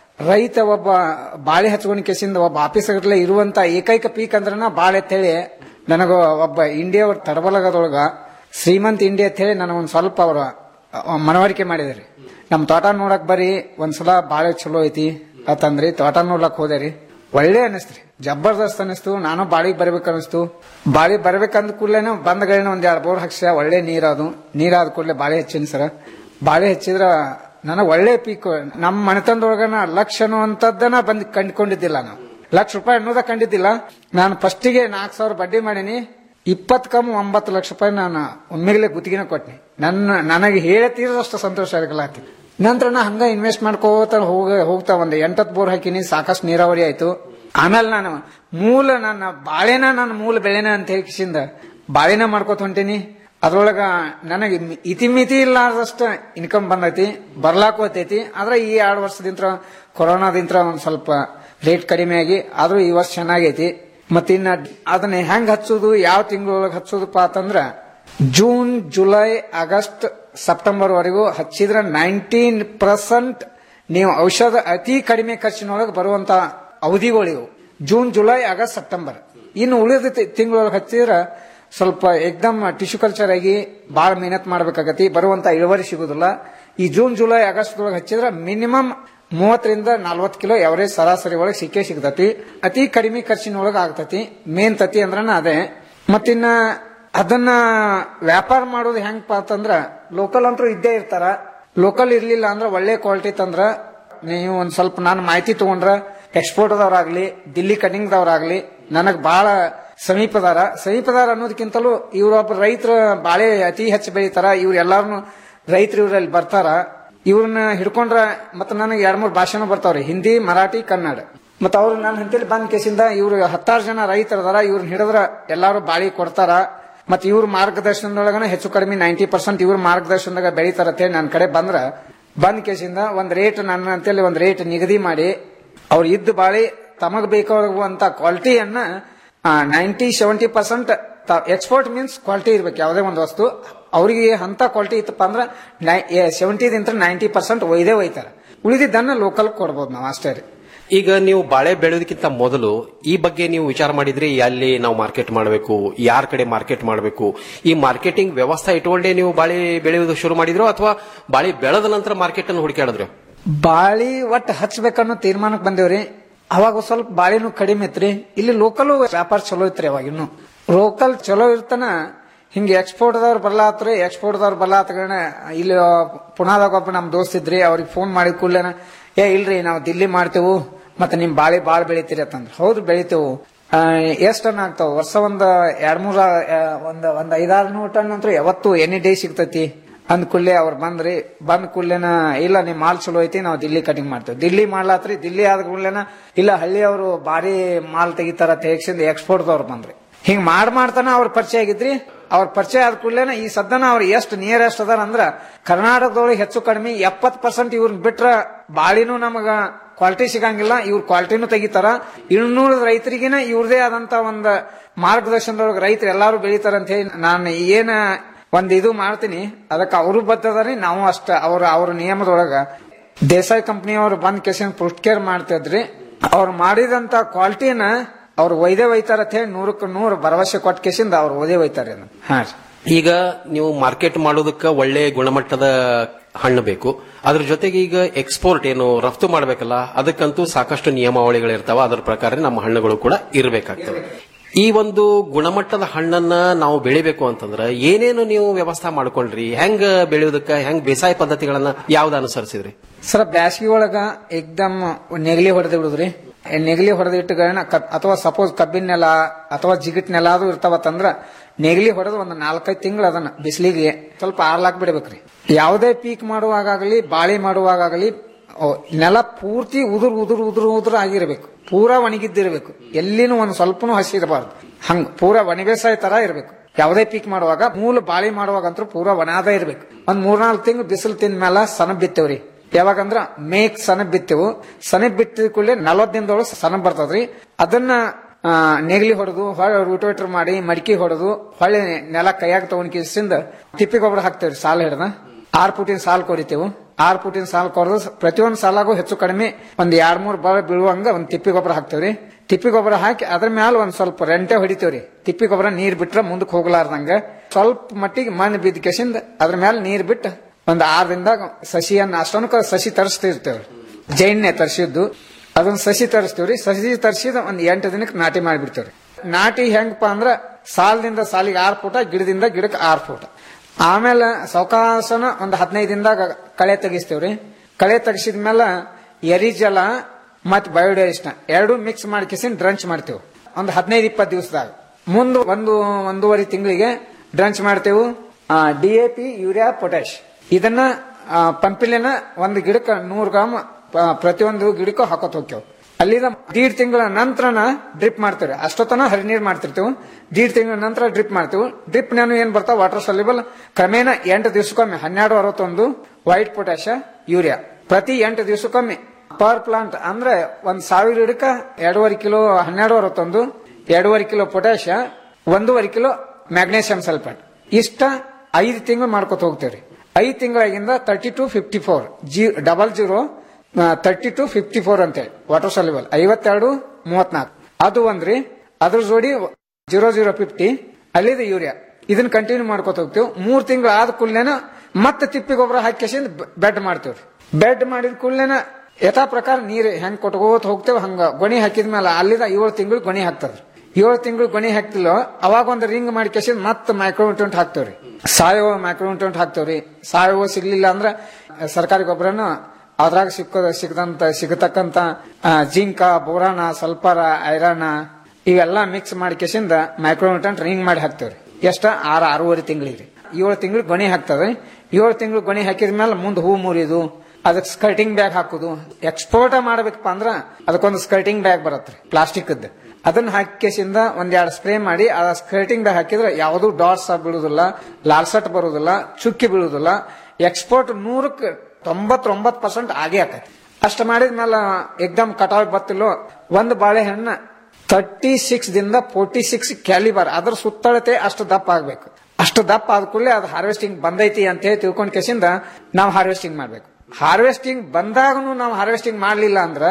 ರೈತ ಒಬ್ಬ ಬಾಳೆ ಹಚ್ಕೊಂಡ್ ಕೆಸಿಂದ ಒಬ್ಬ ಆಫೀಸರ್ಲೆ ಇರುವಂತ ಏಕೈಕ ಪೀಕ್ ಅಂದ್ರನ ಬಾಳೆ ಅಂತೇಳಿ ನನಗ ಒಬ್ಬ ಇಂಡಿಯಾ ಅವ್ರ ತಡಬಲಗದೊಳಗ ಶ್ರೀಮಂತ್ ಇಂಡಿಯಾ ಅಂತ ಹೇಳಿ ನನಗೆ ಒಂದ್ ಸ್ವಲ್ಪ ಅವ್ರ ಮನವರಿಕೆ ಮಾಡಿದ್ರಿ ನಮ್ ತೋಟ ನೋಡಕ್ ಬರೀ ಒಂದ್ಸಲ ಬಾಳೆ ಚಲೋ ಐತಿ ಅಂತಂದ್ರಿ ತೋಟ ನೋಡ್ಲಕ್ ಹೋದೆ ಒಳ್ಳೆ ಅನಿಸ್ತ್ರಿ ಜಬರ್ದಸ್ತ್ ಅನಿಸ್ತು ನಾನು ಬಾಳಿಗೆ ಬರ್ಬೇಕು ಅನಿಸ್ತು ಬಾಳಿ ಬರ್ಬೇಕಂದ ಕೂಡ್ಲೇನೆ ಬಂದಗಳನ್ನ ಒಂದ್ ಎರಡು ಬೋರ್ ಹಾಕ್ಸ ಒಳ್ಳೆ ನೀರಾದು ನೀರಾದ ಕೂಡಲೇ ಬಾಳೆ ಹೆಚ್ಚಿನ ಸರ ಬಾಳೆ ಹೆಚ್ಚಿದ್ರ ನನಗೆ ಒಳ್ಳೆ ಪೀಕ್ ನಮ್ಮ ಮನೆತನದೊಳಗನ ಲಕ್ಷ ಅನ್ನುವಂಥದ್ದನ್ನ ಬಂದ್ ಕಂಡ್ಕೊಂಡಿದ್ದಿಲ್ಲ ನಾವು ಲಕ್ಷ ರೂಪಾಯಿ ಅನ್ನೋದ ಕಂಡಿದ್ದಿಲ್ಲ ನಾನು ಫಸ್ಟಿಗೆ ನಾಲ್ಕು ಸಾವಿರ ಬಡ್ಡಿ ಮಾಡೀನಿ ಇಪ್ಪತ್ ಕಮ್ ಒಂಬತ್ತು ಲಕ್ಷ ರೂಪಾಯಿ ನಾನು ಒಮ್ಮೆಗಲೇ ಗುತ್ತಿಗೆನ ಕೊಟ್ನಿ ನನ್ನ ನನಗೆ ಹೇಳತೀರಷ್ಟು ಸಂತೋಷ ಆಗಲಾತಿ ನಂತರ ನಾ ಹಂಗ ಇನ್ವೆಸ್ಟ್ ಮಾಡ್ಕೋತ ಹೋಗ ಹೋಗ್ತಾ ಒಂದ್ ಎಂಟತ್ ಬೋರ್ ಹಾಕಿನಿ ಸಾಕಷ್ಟು ನೀರಾವರಿ ಆಯ್ತು ಆಮೇಲೆ ನಾನು ಮೂಲ ನನ್ನ ಬಾಳೆನ ನನ್ನ ಮೂಲ ಬೆಳೆನ ಅಂತ ಹೇಳಿಸಿಂದ ಬಾಳೆನ ಮಾಡ್ಕೋತ ಹೊಂಟೀನಿ ಅದ್ರೊಳಗ ನನಗೆ ಇತಿಮಿತಿ ಇಲ್ಲಾರ್ದಷ್ಟ ಇನ್ಕಮ್ ಬಂದೈತಿ ಬರ್ಲಾಕ್ ಹೋತೈತಿ ಆದ್ರೆ ಈ ಎರಡು ವರ್ಷದಿಂತ್ರ ಕೊರೋನಾದಿಂತ್ರ ಒಂದ್ ಸ್ವಲ್ಪ ರೇಟ್ ಕಡಿಮೆ ಆಗಿ ಆದ್ರೂ ಈ ವರ್ಷ ಚೆನ್ನಾಗೈತಿ ಮತ್ತ ಇನ್ನ ಅದನ್ನ ಹೆಂಗ್ ಹಚ್ಚೋದು ಯಾವ ತಿಂಗಳೊಳಗೆ ಹಚ್ಚೋದಪ್ಪ ಅಂತಂದ್ರ ಜೂನ್ ಜುಲೈ ಆಗಸ್ಟ್ ಸೆಪ್ಟೆಂಬರ್ ವರೆಗೂ ಹಚ್ಚಿದ್ರ ನೈನ್ಟೀನ್ ಪರ್ಸೆಂಟ್ ನೀವು ಔಷಧ ಅತಿ ಕಡಿಮೆ ಖರ್ಚಿನೊಳಗೆ ಬರುವಂತ ಅವಧಿಗಳಿವು ಜೂನ್ ಜುಲೈ ಆಗಸ್ಟ್ ಸೆಪ್ಟೆಂಬರ್ ಇನ್ನು ಉಳಿದ ತಿಂಗಳೊಳಗೆ ಹಚ್ಚಿದ್ರ ಸ್ವಲ್ಪ ಎಕ್ದಮ್ ಟಿಶ್ಯೂ ಕಲ್ಚರ್ ಆಗಿ ಬಹಳ ಮೆಹನತ್ ಮಾಡ್ಬೇಕಾಗತಿ ಬರುವಂತ ಇಳುವರಿ ಸಿಗುದಿಲ್ಲ ಈ ಜೂನ್ ಜುಲೈ ಆಗಸ್ಟ್ ಒಳಗೆ ಹಚ್ಚಿದ್ರ ಮಿನಿಮಮ್ ಮೂವತ್ತರಿಂದ ನಲ್ವತ್ತು ಕಿಲೋ ಎವರೇಜ್ ಸರಾಸರಿ ಒಳಗೆ ಸಿಕ್ಕೇ ಸಿಗ್ತತಿ ಅತಿ ಕಡಿಮೆ ಖರ್ಚಿನೊಳಗೆ ಆಗ್ತತಿ ಮೇನ್ ತತಿ ಅಂದ್ರನ ಅದೇ ಮತ್ತಿನ್ನ ಅದನ್ನ ವ್ಯಾಪಾರ ಮಾಡೋದು ಹೆಂಗಪ್ಪ ಅಂತಂದ್ರ ಲೋಕಲ್ ಅಂತೂ ಇದ್ದೇ ಇರ್ತಾರ ಲೋಕಲ್ ಇರ್ಲಿಲ್ಲ ಅಂದ್ರೆ ಒಳ್ಳೆ ಕ್ವಾಲಿಟಿ ತಂದ್ರ ನೀವು ಒಂದ್ ಸ್ವಲ್ಪ ನಾನು ಮಾಹಿತಿ ತಗೊಂಡ್ರ ಎಕ್ಸ್ಪೋರ್ಟ್ದವ್ರಾಗ್ಲಿ ದಿಲ್ಲಿ ಕಟಿಂಗ್ದವ್ರಾಗ್ಲಿ ನನಗ್ ಬಹಳ ಸಮೀಪದಾರ ಸಮೀಪದಾರ ಅನ್ನೋದಕ್ಕಿಂತಲೂ ಇವ್ರೊಬ್ಬ ರೈತರ ಬಾಳೆ ಅತಿ ಹೆಚ್ಚು ಬೆಳಿತಾರ ಇವ್ರ ಎಲ್ಲಾರು ರೈತರು ಇವ್ರಲ್ಲಿ ಬರ್ತಾರ ಇವ್ರನ್ನ ಹಿಡ್ಕೊಂಡ್ರ ಮತ್ತ ನನಗೆ ಎರಡ್ ಮೂರು ಭಾಷೆನೂ ಬರ್ತಾವ್ರಿ ಹಿಂದಿ ಮರಾಠಿ ಕನ್ನಡ ಮತ್ತ ಅವ್ರು ನನ್ನ ಹಂತಲ್ಲಿ ಬಂದ್ ಕೇಸಿಂದ ಇವ್ರು ಹತ್ತಾರು ಜನ ರೈತರದಾರ ಇವ್ರನ್ನ ಹಿಡಿದ್ರ ಎಲ್ಲಾರು ಬಾಳಿ ಕೊಡ್ತಾರ ಮತ್ ಇವ್ರ ಮಾರ್ಗದರ್ಶನದೊಳಗನ ಹೆಚ್ಚು ಕಡಿಮೆ ನೈಂಟಿ ಪರ್ಸೆಂಟ್ ಇವ್ರ ಮಾರ್ಗದರ್ಶನದಾಗ ಬೆಳಿತಾರ ಅಂತೇಳಿ ನನ್ನ ಕಡೆ ಬಂದ್ರ ಬಂದ್ ಕೇಸಿಂದ ಒಂದ್ ರೇಟ್ ನನ್ನ ಅಂತೇಳಿ ಒಂದ್ ರೇಟ್ ನಿಗದಿ ಮಾಡಿ ಅವ್ರು ಇದ್ದ ಬಾಳಿ ತಮಗ್ ಬೇಕಾಗುವಂತ ಕ್ವಾಲಿಟಿಯನ್ನ ninety seventy percent export means quality ಇರ್ಬೇಕು ಯಾವುದೇ ಒಂದು ವಸ್ತು ಅವರಿಗೆ ಅಂತ ಕ್ವಾಲಿಟಿ ಇತ್ತಪ್ಪ ಅಂದ್ರೆ ಸೆವೆಂಟಿದಿಂತ ನೈಂಟಿ ಪರ್ಸೆಂಟ್ ಒಯ್ದೇ ಒಯ್ತಾರ ಉಳಿದಿದ್ದನ್ನ ಲೋಕಲ್ ಕೊಡ್ಬೋದು ನಾವು ಅಷ್ಟೇ ರೀ ಈಗ ನೀವು ಬಾಳೆ ಬೆಳೆಯೋದಕ್ಕಿಂತ ಮೊದಲು ಈ ಬಗ್ಗೆ ನೀವು ವಿಚಾರ ಮಾಡಿದ್ರಿ ಎಲ್ಲಿ ನಾವು ಮಾರ್ಕೆಟ್ ಮಾಡಬೇಕು ಯಾರ ಕಡೆ ಮಾರ್ಕೆಟ್ ಮಾಡಬೇಕು ಈ ಮಾರ್ಕೆಟಿಂಗ್ ವ್ಯವಸ್ಥೆ ಇಟ್ಕೊಂಡೇ ನೀವು ಬಾಳೆ ಬೆಳೆಯೋದು ಶುರು ಮಾಡಿದ್ರು ಅಥವಾ ಬಾಳೆ ಬೆಳೆದ ನಂತರ ಮಾರ್ಕೆಟ್ ಅನ್ನು ಹುಡುಕಾಡಿದ್ರು ಬಾಳಿ ಒಟ್ಟು ಹಚ್ಬೇಕನ್ನೋ ತೀರ್ಮಾನಕ್ಕೆ ಬಂದೇವ್ರಿ ಅವಾಗ ಸ್ವಲ್ಪ ಬಾಳಿನೂ ಕಡಿಮೆ ಇತ್ರಿ ಇಲ್ಲಿ ಲೋಕಲ್ ವ್ಯಾಪಾರ ಚಲೋ ಇತ್ರಿ ಅವಾಗ ಇನ್ನು ಲೋಕಲ್ ಚಲೋ ಇರ್ತಾನ ಹಿಂಗೆ ಎಕ್ಸ್ಪೋರ್ಟ್ದವ್ರು ಬರ್ಲಾತ್ರಿ ಎಕ್ಸ್ಪೋರ್ಟ್ದವ್ರು ಬರ್ಲಾತ್ಗಣ ಇಲ್ಲಿ ಪುನಾದಾಗ ಒಬ್ಬ ನಮ್ ದೋಸ್ತ್ ಇದ್ರಿ ಅವ್ರಿಗೆ ಫೋನ್ ಮಾಡಿದ ಕೂಡಲೇನ ಏ ಇಲ್ರಿ ನಾವು ದಿಲ್ಲಿ ಮಾಡ್ತೇವು ಮತ್ತೆ ನಿಮ್ ಬಾಳಿ ಬಾಳ್ ಬೆಳಿತೀರಿ ಅಂತಂದ್ರ ಹೌದು ಬೆಳಿತೇವು ಎಷ್ಟ್ ಟನ್ ಆಗ್ತಾವ ವರ್ಷ ಒಂದ್ ಎರಡ್ ಮೂರ ಆ, ಒಂದ್ ಒಂದ್ ಐದಾರು ನೂರು ಟನ್ ಅಂತೂ ಯಾವತ್ತು ಎನಿ ಡೇ ಸಿಗ್ತೈತಿ ಅಂದ್ ಕೂಡ್ಲೆ ಅವ್ರು ಬಂದ್ರಿ ಬಂದ್ ಕೂಡ್ಲೆನ ಇಲ್ಲ ನಿಮ್ ಮಾಲ್ ಚಲೋ ಐತಿ ನಾವು ದಿಲ್ಲಿ ಕಟಿಂಗ್ ಮಾಡ್ತೇವೆ ದಿಲ್ಲಿ ಮಾಡ್ಲಾತ್ರಿ ದಿಲ್ಲಿ ಆದ ಕೂಡ್ಲೆನ ಇಲ್ಲ ಹಳ್ಳಿ ಅವರು ಬಾರಿ ಮಾಲ್ ತೆಗಿತಾರ ತೆಗಿಸಿಂದ ಎಕ್ಸ್ಪೋರ್ಟ್ದವ್ರು ಬಂದ್ರಿ ಹಿಂಗ್ ಮಾಡ್ ಮಾಡ್ತಾನ ಅವ್ರ ಪರಿಚಯ ಆಗಿದ್ರಿ ಅವ್ರ ಪರಿಚಯ ಆದ ಕೂಡ್ಲೇನ ಈ ಸದ್ದನ ಅವ್ರ ಎಷ್ಟು ನಿಯರೆಸ್ಟ್ ಅದಾರ ಅಂದ್ರ ಕರ್ನಾಟಕದೊಳಗೆ ಹೆಚ್ಚು ಕಡಿಮೆ ಎಪ್ಪತ್ ಪರ್ಸೆಂಟ್ ಇವ್ರನ್ನ ಬಿಟ್ರ ಬಾಳಿನೂ ನಮಗ ಕ್ವಾಲಿಟಿ ಸಿಗಂಗಿಲ್ಲ ಇವ್ರ ಕ್ವಾಲಿಟಿನೂ ತೆಗಿತಾರ ಇನ್ನೂರದ ರೈತರಿಗಿನ ಇವ್ರದೇ ಆದಂತ ಒಂದ್ ಮಾರ್ಗದರ್ಶನದೊಳಗೆ ರೈತರು ಎಲ್ಲಾರು ಬೆಳಿತಾರ ಅಂತ ಹೇಳಿ ನಾನು ಏನ ಒಂದ್ ಇದು ಮಾಡ್ತೀನಿ ಅದಕ್ಕೆ ಅವರು ಬದ್ದದಾರಿ ನಾವು ಅಷ್ಟ ಅವ್ರ ಅವ್ರ ನಿಯಮದೊಳಗ ದೇಸಾಯಿ ಕಂಪನಿಯವರು ಬಂದ್ ಕೇಸಿನ ಕೇರ್ ಮಾಡ್ತಿದ್ರಿ ಅವ್ರು ಮಾಡಿದಂತ ಕ್ವಾಲಿಟಿನ ಅವ್ರು ಒಯ್ದೇ ಒಯ್ತಾರ ಅಂತ ಹೇಳಿ ನೂರಕ್ಕೆ ನೂರು ಭರವಸೆ ಕೊಟ್ಟ ಕೇಸಿಂದ ಅವ್ರು ಓದೇ ಒಯ್ತಾರೆ ಹಾ ರೀ ಈಗ ನೀವು ಮಾರ್ಕೆಟ್ ಮಾಡೋದಕ್ಕೆ ಒಳ್ಳೆ ಗುಣಮಟ್ಟದ ಹಣ್ಣು ಬೇಕು ಅದ್ರ ಜೊತೆಗೆ ಈಗ ಎಕ್ಸ್ಪೋರ್ಟ್ ಏನು ರಫ್ತು ಮಾಡಬೇಕಲ್ಲ ಅದಕ್ಕಂತೂ ಸಾಕಷ್ಟು ನಿಯಮಾವಳಿಗಳಿರ್ತಾವ ಅದರ ಪ್ರಕಾರ ನಮ್ಮ ಹಣ್ಣುಗಳು ಕೂಡ ಇರಬೇಕಾಗ್ತವೆ ಈ ಒಂದು ಗುಣಮಟ್ಟದ ಹಣ್ಣನ್ನ ನಾವು ಬೆಳಿಬೇಕು ಅಂತಂದ್ರೆ ಏನೇನು ನೀವು ವ್ಯವಸ್ಥೆ ಮಾಡ್ಕೊಂಡ್ರಿ ಹೆಂಗ್ ಬೆಳೆಯೋದಕ್ಕ ಹೆಂಗ್ ಬೇಸಾಯ ಪದ್ಧತಿಗಳನ್ನ ಯಾವ್ದು ಅನುಸರಿಸಿದ್ರಿ ಸರ್ ಬ್ಯಾಸಗಿ ಒಳಗ ಏಕ್ದಮ್ ನೆಗಲಿ ಹೊಡೆದು ಬಿಡುದ್ರಿ ನೆಗಲಿ ಹೊಡೆದಿಟ್ಟುಗಳನ್ನ ಅಥವಾ ಸಪೋಸ್ ಕಬ್ಬಿನ ನೆಲ ಅಥವಾ ಜಿಗಿಟ್ ನೆಲ ಅದು ಇರ್ತಾವತ್ತಂದ್ರ ನೆಗಲಿ ಹೊಡೆದು ಒಂದು ನಾಲ್ಕೈದು ತಿಂಗಳು ಅದನ್ನ ಬಿಸಿಲಿಗೆ ಸ್ವಲ್ಪ ಆರ್ಲಾಕ್ ಬಿಡ್ಬೇಕ್ರಿ ಯಾವುದೇ ಪೀಕ್ ಮಾಡುವಾಗಲಿ ಬಾಳಿ ಮಾಡುವಾಗಲಿ ಓ, ನೆಲ ಪೂರ್ತಿ ಉದುರು ಉದುರು ಉದುರು ಉದುರು ಆಗಿರ್ಬೇಕು ಪೂರಾ ಒಣಗಿದ್ದಿರ್ಬೇಕು ಎಲ್ಲಿನೂ ಒಂದ್ ಸ್ವಲ್ಪನೂ ಹಸಿ ಇರಬಾರ್ದು ಹಂಗ ಪೂರಾ ಒಣಬೇಸಾಯ ತರ ಇರ್ಬೇಕು ಯಾವುದೇ ಪೀಕ್ ಮಾಡುವಾಗ ಮೂಲ ಬಾಳಿ ಮಾಡುವಾಗಂತೂ ಪೂರಾ ಒಣಾದ ಇರ್ಬೇಕು ಒಂದ್ ಮೂರ್ನಾಲ್ಕು ತಿಂಗಳು ಬಿಸಿಲು ತಿಂದ ಮೇಲೆ ಸನಬ್ ಬಿತ್ತೇವ್ರಿ ಯಾವಾಗಂದ್ರ ಮೇಕ್ ಸನಬ್ ಬಿತ್ತೆವು ಸನಬ್ ಬಿತ್ತಿದ ಕೂಡಲೇ ನಲವತ್ತು ದಿನದೊಳಗೆ ಸನಬ್ ಬರ್ತದ್ರಿ ಅದನ್ನ ಆ, ನೆಗಲಿ ಹೊಡೆದು ಹೊಳೆ ರೂಟೋವೇಟರ್ ಮಾಡಿ ಮಡಿಕೆ ಹೊಡೆದು ಹೊಳೆ ನೆಲ ಕೈಯಾಗ ತಗೊಂಡ್ ಕಿಸಿಂದ ತಿಪ್ಪಿ ಗೊಬ್ಬರ ಹಾಕ್ತೇವ್ರಿ ಸಾಲ ಹಿಡ್ದ ಆರ್ ಫುಟಿನ ಸಾಲ್ ಕೊರಿತೇವು ಆರ್ ಫುಟಿನ ಸಾಲ್ ಕೊರೆದು ಪ್ರತಿಯೊಂದು ಸಾಲಾಗೂ ಹೆಚ್ಚು ಕಡಿಮೆ ಒಂದ್ ಎರಡ್ ಮೂರ್ ಬಳ ಬೀಳುವಂಗ ಒಂದ್ ತಿಪ್ಪಿ ಗೊಬ್ಬರ ಹಾಕ್ತೇವ್ರಿ ತಿಪ್ಪಿ ಗೊಬ್ಬರ ಹಾಕಿ ಅದ್ರ ಮ್ಯಾಲ ಒಂದ್ ಸ್ವಲ್ಪ ರೆಂಟೆ ಹೊಡಿತೇವ್ರಿ ತಿಪ್ಪಿ ಗೊಬ್ಬರ ನೀರ್ ಬಿಟ್ರ ಮುಂದಕ್ಕೆ ಹೋಗ್ಲಾರ್ದಂಗ ಸ್ವಲ್ಪ ಮಟ್ಟಿಗೆ ಮಣ್ಣು ಬಿದ್ದ ಕೆಸಿಂದ ಅದ್ರ ಮ್ಯಾಲ ನೀರ್ ಬಿಟ್ಟು ಒಂದ್ ಆರ್ ದಿನದಾಗ ಸಸಿಯನ್ನ ಅಷ್ಟೊನಕ ಸಸಿ ತರಿಸ್ತಿರ್ತೇವ್ರಿ ಜೈನ್ನೆ ತರಿಸಿದ್ದು ಅದನ್ನ ಸಸಿ ತರಿಸ್ತೇವ್ರಿ ಸಸಿ ತರಿಸಿದ ಒಂದ್ ಎಂಟು ದಿನಕ್ಕೆ ನಾಟಿ ಮಾಡಿಬಿಡ್ತೇವ್ರಿ ನಾಟಿ ಹೆಂಗಪ್ಪ ಅಂದ್ರ ಸಾಲದಿಂದ ಸಾಲಿಗೆ ಆರ್ ಫೂಟ ಗಿಡದಿಂದ ಗಿಡಕ್ಕೆ ಆರ್ ಫೂಟ ಆಮೇಲೆ ಸಾವಕಾಶನ ಒಂದ್ ಹದಿನೈದು ದಿನದಾಗ ಕಳೆ ತೆಗಿಸ್ತೇವ್ರಿ ಕಳೆ ತೆಗಿಸಿದ್ಮೇಲೆ ಎರಿ ಜಲ ಮತ್ ಬಯೋಡೈಸ್ನ ಎರಡು ಮಿಕ್ಸ್ ಮಾಡಿ ಕಿಸಿನ್ ಡ್ರಂಚ್ ಮಾಡ್ತೇವೆ ಒಂದ್ ಹದಿನೈದು ಇಪ್ಪತ್ತು ದಿವಸದಾಗ ಮುಂದ್ ಒಂದು ಒಂದೂವರೆ ತಿಂಗಳಿಗೆ ಡ್ರಂಚ್ ಮಾಡ್ತೇವು D A P urea potash ಇದನ್ನ ಆ, ಪಂಪಿಲಿನ ಒಂದು ಗಿಡಕ್ಕೆ ನೂರು ಗ್ರಾಮ್ ಆ, ಪ್ರತಿಯೊಂದು ಗಿಡಕ್ಕೂ ಹಾಕೋತ್ ಹೋಗ್ತೇವೆ ಅಲ್ಲಿದ ದೀಡ್ ತಿಂಗಳ ನಂತರನ ಡ್ರಿಪ್ ಮಾಡ್ತೇವೆ ಅಷ್ಟೊತ್ತನ ಹರಿನೀರ್ ಮಾಡ್ತಿರ್ತೇವೆ ದೀಡ್ ತಿಂಗಳ ನಂತರ ಡ್ರಿಪ್ ಮಾಡ್ತೇವೆ ಡ್ರಿಪ್ ನಾನು ಏನ್ ಬರ್ತಾವ ವಾಟರ್ ಸಲ್ಯುಬಲ್ ಕ್ರಮೇಣ ಎಂಟು ದಿವಸಕ್ಕೊಮ್ಮೆ ಹನ್ನೆರಡು ಅರವತ್ತೊಂದು ವೈಟ್ ಪೊಟ್ಯಾಶ ಯೂರಿಯಾ ಪ್ರತಿ ಎಂಟು ದಿವಸಕ್ಕೊಮ್ಮೆ ಪರ್ ಪ್ಲಾಂಟ್ ಅಂದ್ರೆ ಒಂದ್ ಸಾವಿರ ಗಿಡಕ್ಕ ಎರಡೂವರೆ ಕಿಲೋ ಹನ್ನೆರಡು ಅರವತ್ತೊಂದು ಎರಡೂವರೆ ಕಿಲೋ ಪೊಟ್ಯಾಶ ಒಂದೂವರೆ ಕಿಲೋ ಮ್ಯಾಗ್ನೇಷಿಯಂ ಸಲ್ಫೇಟ್ ಇಷ್ಟ ಐದು ತಿಂಗಳು ಮಾಡ್ಕೊತ ಹೋಗ್ತೇವ್ರಿ ಐದು ತಿಂಗಳಾಗಿಂದ thirty two fifty four G double zero thirty two fifty four ಅಂತೇಳಿ ವಾಟರ್ ಸಲ್ಯುಬಲ್ ಐವತ್ತೆರಡು ಮೂವತ್ನಾಲ್ಕು ಅದು ಒಂದ್ರಿ ಅದ್ರ ಜೋಡಿ ಜೀರೋ ಜೀರೋ ಫಿಫ್ಟಿ ಅಲ್ಲಿದ ಯೂರಿಯಾ ಇದನ್ನ ಕಂಟಿನ್ಯೂ ಮಾಡ್ಕೊತ ಹೋಗ್ತೇವೆ ಮೂರ್ ತಿಂಗಳು ಆದ ಕೂಡಲೇನ ಮತ್ತೆ ತಿಪ್ಪಿ ಗೊಬ್ಬರ ಹಾಕಿಸಿಂದ ಬೆಡ್ ಮಾಡ್ತೇವ್ರಿ ಬೆಡ್ ಮಾಡಿದ ಕೂಡಲೇನ ಯಥಾ ಪ್ರಕಾರ ನೀರ್ ಹೆಂಗ್ ಕೊಟ್ಕೋತ ಹೋಗ್ತೇವೆ ಹಂಗ ಗೊಣಿ ಹಾಕಿದ್ಮೇಲೆ ಅಲ್ಲಿದ ಏಳು ತಿಂಗಳು ಗೊಣಿ ಹಾಕ್ತದ್ರಿ ಏಳು ತಿಂಗಳು ಗೊಣಿ ಹಾಕ್ತಿಲ್ಲೋ ಅವಾಗ ಒಂದು ರಿಂಗ್ ಮಾಡಿ ಕೆಸಿಂದ ಮತ್ತೆ ಮೈಕ್ರೋನ್ಯೂಟ್ರೆಂಟ್ ಹಾಕ್ತೇವ್ರಿ ಸಾವಯವ ಮೈಕ್ರೋನ್ಯೂಟ್ರೆಂಟ್ ಹಾಕ್ತೇವ್ರಿ ಸಾವಯವ ಸಿಗ್ಲಿಲ್ಲ ಅಂದ್ರ ಸರ್ಕಾರಿ ಗೊಬ್ಬರನ ಅದ್ರಾಗ ಸಿಕ್ಕ ಸಿಗದಂತ ಸಿಗತಕ್ಕಂತ ಆ, ಜಿಂಕ ಬೋರಾನ ಸಲ್ಫರ ಐರನ್ ಇವೆಲ್ಲ ಮಿಕ್ಸ್ ಮಾಡಿ ಕೆಸಿಂದ ಮೈಕ್ರೋನ್ಯೂಟ್ರೆಂಟ್ ರಿಂಗ್ ಮಾಡಿ ಹಾಕ್ತೇವ್ರಿ ಎಷ್ಟ ಆರು ಆರೂವರೆ ತಿಂಗಳಿಗೆ ಏಳು ತಿಂಗಳು ಗೊಣಿ ಹಾಕ್ತದೆ ಏಳು ತಿಂಗಳು ಗೊಣಿ ಹಾಕಿದ್ಮೇಲೆ ಮುಂದೆ ಹೂ ಮುರಿದು ಅದಕ್ಕೆ ಸ್ಕರ್ಟಿಂಗ್ ಬ್ಯಾಗ್ ಹಾಕುದು ಎಕ್ಸ್ಪೋರ್ಟ್ ಮಾಡ್ಬೇಕಪ್ಪ ಅಂದ್ರ ಅದಕ್ಕೊಂದು ಸ್ಕರ್ಟಿಂಗ್ ಬ್ಯಾಗ್ ಬರತ್ರಿ ಪ್ಲಾಸ್ಟಿಕ್ ಅದನ್ನ ಹಾಕಿಸಿಂದ ಒಂದೆರಡು ಸ್ಪ್ರೇ ಮಾಡಿ ಆ ಸ್ಕರ್ಟಿಂಗ್ ಬ್ಯಾಗ್ ಹಾಕಿದ್ರೆ ಯಾವುದು ಡಾಟ್ಸ್ ಬೀಳುದಿಲ್ಲ ಲಾಲ್ಸಟ್ ಬರುದಿಲ್ಲ ಚುಕ್ಕಿ ಬೀಳುದಿಲ್ಲ ಎಕ್ಸ್ಪೋರ್ಟ್ ನೂರಕ್ಕೆ ತೊಂಬತ್ತೊಂಬತ್ತು ಪರ್ಸೆಂಟ್ ಆಗೇ ಆಕೈತಿ ಅಷ್ಟ ಮಾಡಿದ್ಮೇಲೆ ಎಕ್ದಮ್ ಕಟಾವ್ ಬತ್ತಿಲ್ಲೋ ಒಂದು ಬಾಳೆಹಣ್ಣ ತರ್ಟಿ ಸಿಕ್ಸ್ ದಿಂದ ಫೋರ್ಟಿ ಸಿಕ್ಸ್ ಕ್ಯಾಲಿಬರ್ ಅದ್ರ ಸುತ್ತಳತೆ ಅಷ್ಟು ದಪ್ಪ ಆಗ್ಬೇಕು ಅಷ್ಟು ದಪ್ಪ ಆದ ಕೂಡಲೇ ಅದು ಹಾರ್ವೆಸ್ಟಿಂಗ್ ಬಂದೈತಿ ಅಂತ ಹೇಳಿ ತಿಳ್ಕೊಂಡ್ ಕೇಸಿಂದ ನಾವು ಹಾರ್ವೆಸ್ಟಿಂಗ್ ಮಾಡ್ಬೇಕು ಹಾರ್ವೆಸ್ಟಿಂಗ್ ಬಂದಾಗನು ನಾವು ಹಾರ್ವೆಸ್ಟಿಂಗ್ ಮಾಡ್ಲಿಲ್ಲ ಅಂದ್ರ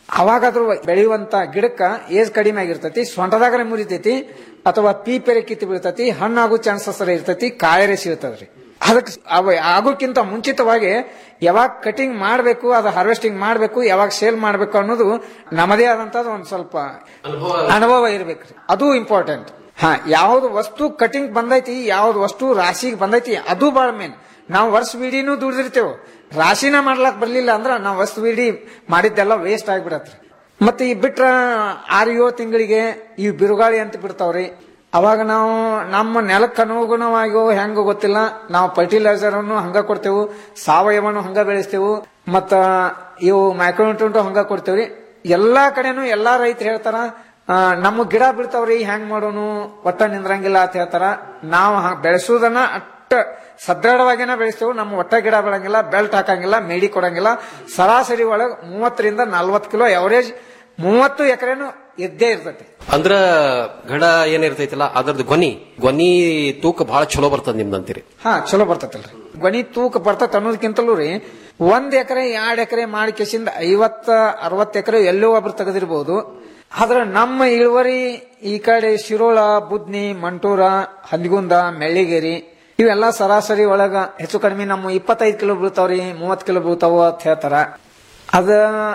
ಅವಾಗಾದ್ರೂ ಬೆಳೆಯುವಂತ ಗಿಡಕ್ಕ ಏಜ್ ಕಡಿಮೆ ಆಗಿರ್ತೈತಿ ಸೊಂಟದಾಗನೇ ಮುರಿತೈತಿ ಅಥವಾ ಪೀಪೆರೆ ಕಿತ್ತು ಬೀಳ್ತೈತಿ ಹಣ್ಣಾಗೋ ಚಾನ್ಸಸ್ ಇರ್ತೈತಿ ಕಾಯರೆ ಸಿಗ್ತದ್ರಿ ಅದಕ್ಕೆ ಅವ ಆಗೋಕ್ಕಿಂತ ಮುಂಚಿತವಾಗಿ ಯಾವಾಗ ಕಟಿಂಗ್ ಮಾಡಬೇಕು ಅದು ಹಾರ್ವೆಸ್ಟಿಂಗ್ ಮಾಡಬೇಕು ಯಾವಾಗ ಸೇಲ್ ಮಾಡಬೇಕು ಅನ್ನೋದು ನಮ್ಮದೇ ಆದಂತದ್ದು ಒಂದ್ ಸ್ವಲ್ಪ ಅನುಭವ ಇರ್ಬೇಕ್ರಿ ಅದು ಇಂಪಾರ್ಟೆಂಟ್ ಹಾ ಯಾವ್ದು ವಸ್ತು ಕಟಿಂಗ್ ಬಂದೈತಿ ಯಾವ್ದು ವಸ್ತು ರಾಶಿಗೆ ಬಂದೈತಿ ಅದು ಬಹಳ ಮೇನ್ ನಾವು ವರ್ಷ ವಿಡಿನೂ ದುಡ್ದಿರ್ತೇವೆ ರಾಶಿನ ಮಾಡ್ಲಾಕ್ ಬರ್ಲಿಲ್ಲ ಅಂದ್ರ ನಾವು ವಸ್ತು ವಿಡಿ ಮಾಡಿದ್ದೆಲ್ಲ ವೇಸ್ಟ್ ಆಗ್ಬಿಡತ್ರಿ ಮತ್ತೆ ಈ ಬಿಟ್ರ ಆರು ಏಳು ತಿಂಗಳಿಗೆ ಈ ಬಿರುಗಾಳಿ ಅಂತ ಬಿಡ್ತಾವ್ರಿ ಅವಾಗ ನಾವು ನಮ್ಮ ನೆಲಕ್ಕೆ ಅನುಗುಣವಾಗಿಯೋ ಹೆಂಗ ಗೊತ್ತಿಲ್ಲ ನಾವು ಫರ್ಟಿಲೈಸರ್ ಅನ್ನು ಹಂಗ ಕೊಡ್ತೇವು ಸಾವಯವನು ಹಂಗ ಬೆಳೆಸ್ತೇವು ಮತ್ತ ಇವು ಮೈಕ್ರೋನ್ಯೂಟ್ರೆಂಟ್ ಹಂಗ ಕೊಡ್ತೇವ್ರಿ ಎಲ್ಲಾ ಕಡೆನೂ ಎಲ್ಲಾ ರೈತರು ಹೇಳ್ತಾರ ಆ, ನಮ್ಮ ಗಿಡ ಬಿಡ್ತಾವ್ರಿ ಹೆಂಗ್ ಮಾಡೋನು ಒಟ್ಟ ನಿಂದ್ರಂಗಿಲ್ಲ ಅಂತ ಹೇಳ್ತಾರ ನಾವು ಹ- ಬೆಳೆಸೋದನ್ನ ಅಟ್ಟ ಸದೃಢವಾಗಿನ ಬೆಳೆಸ್ತೇವೆ ನಮ್ಮ ಒಟ್ಟ ಗಿಡ ಬೆಳಂಗಿಲ್ಲ ಬೆಲ್ಟ್ ಹಾಕಂಗಿಲ್ಲ ಮೇಡಿ ಕೊಡಂಗಿಲ್ಲ ಸರಾಸರಿ ಒಳಗ್ ಮೂವತ್ತರಿಂದ ನಲ್ವತ್ತು ಕಿಲೋ ಎವರೇಜ್ ಮೂವತ್ತು ಎಕರೆನು ಇದ್ದೇ ಇರ್ತೈತಿ ಅಂದ್ರ ಘಡ ಏನಿರ್ತೈತಿಲ್ಲ ಅದರದ್ದು ಗೊನಿ ಗೊನಿ ತೂಕ ಬಹಳ ಚಲೋ ಬರ್ತದ ನಿಮ್ದಂತೀರಿ ಹಾ ಚಲೋ ಬರ್ತೈತಲ್ರಿ ಗಣಿ ತೂಕ ಬರ್ತೈತೆ ಅನ್ನೋದಕ್ಕಿಂತಲೂ ರೀ ಒಂದ್ ಎಕರೆ ಎರಡ್ ಎಕರೆ ಮಾಡಿ ಕೆಸಿಂದ ಐವತ್ತ ಅರವತ್ ಎಕರೆ ಎಲ್ಲೋ ಒಬ್ರು ತೆಗೆದಿರ್ಬೋದು ಆದ್ರೆ ನಮ್ಮ ಇಳುವರಿ ಈ ಕಡೆ ಶಿರೋಳ ಬುದ್ನಿ ಮಂಟೂರ ಹಲ್ಗುಂದ ಮೆಳ್ಳಿಗೇರಿ ಇವೆಲ್ಲ ಸರಾಸರಿ ಒಳಗ ಹೆಚ್ಚು ಕಡಿಮೆ ನಮ್ಮ ಇಪ್ಪತ್ತೈದು ಕಿಲೋ ಬೀಳ್ತಾವ್ರಿ ಮೂವತ್ ಕಿಲೋ ಬೀಳ್ತಾವ ಅಂತ ಹೇಳ್ತಾರ ಅದ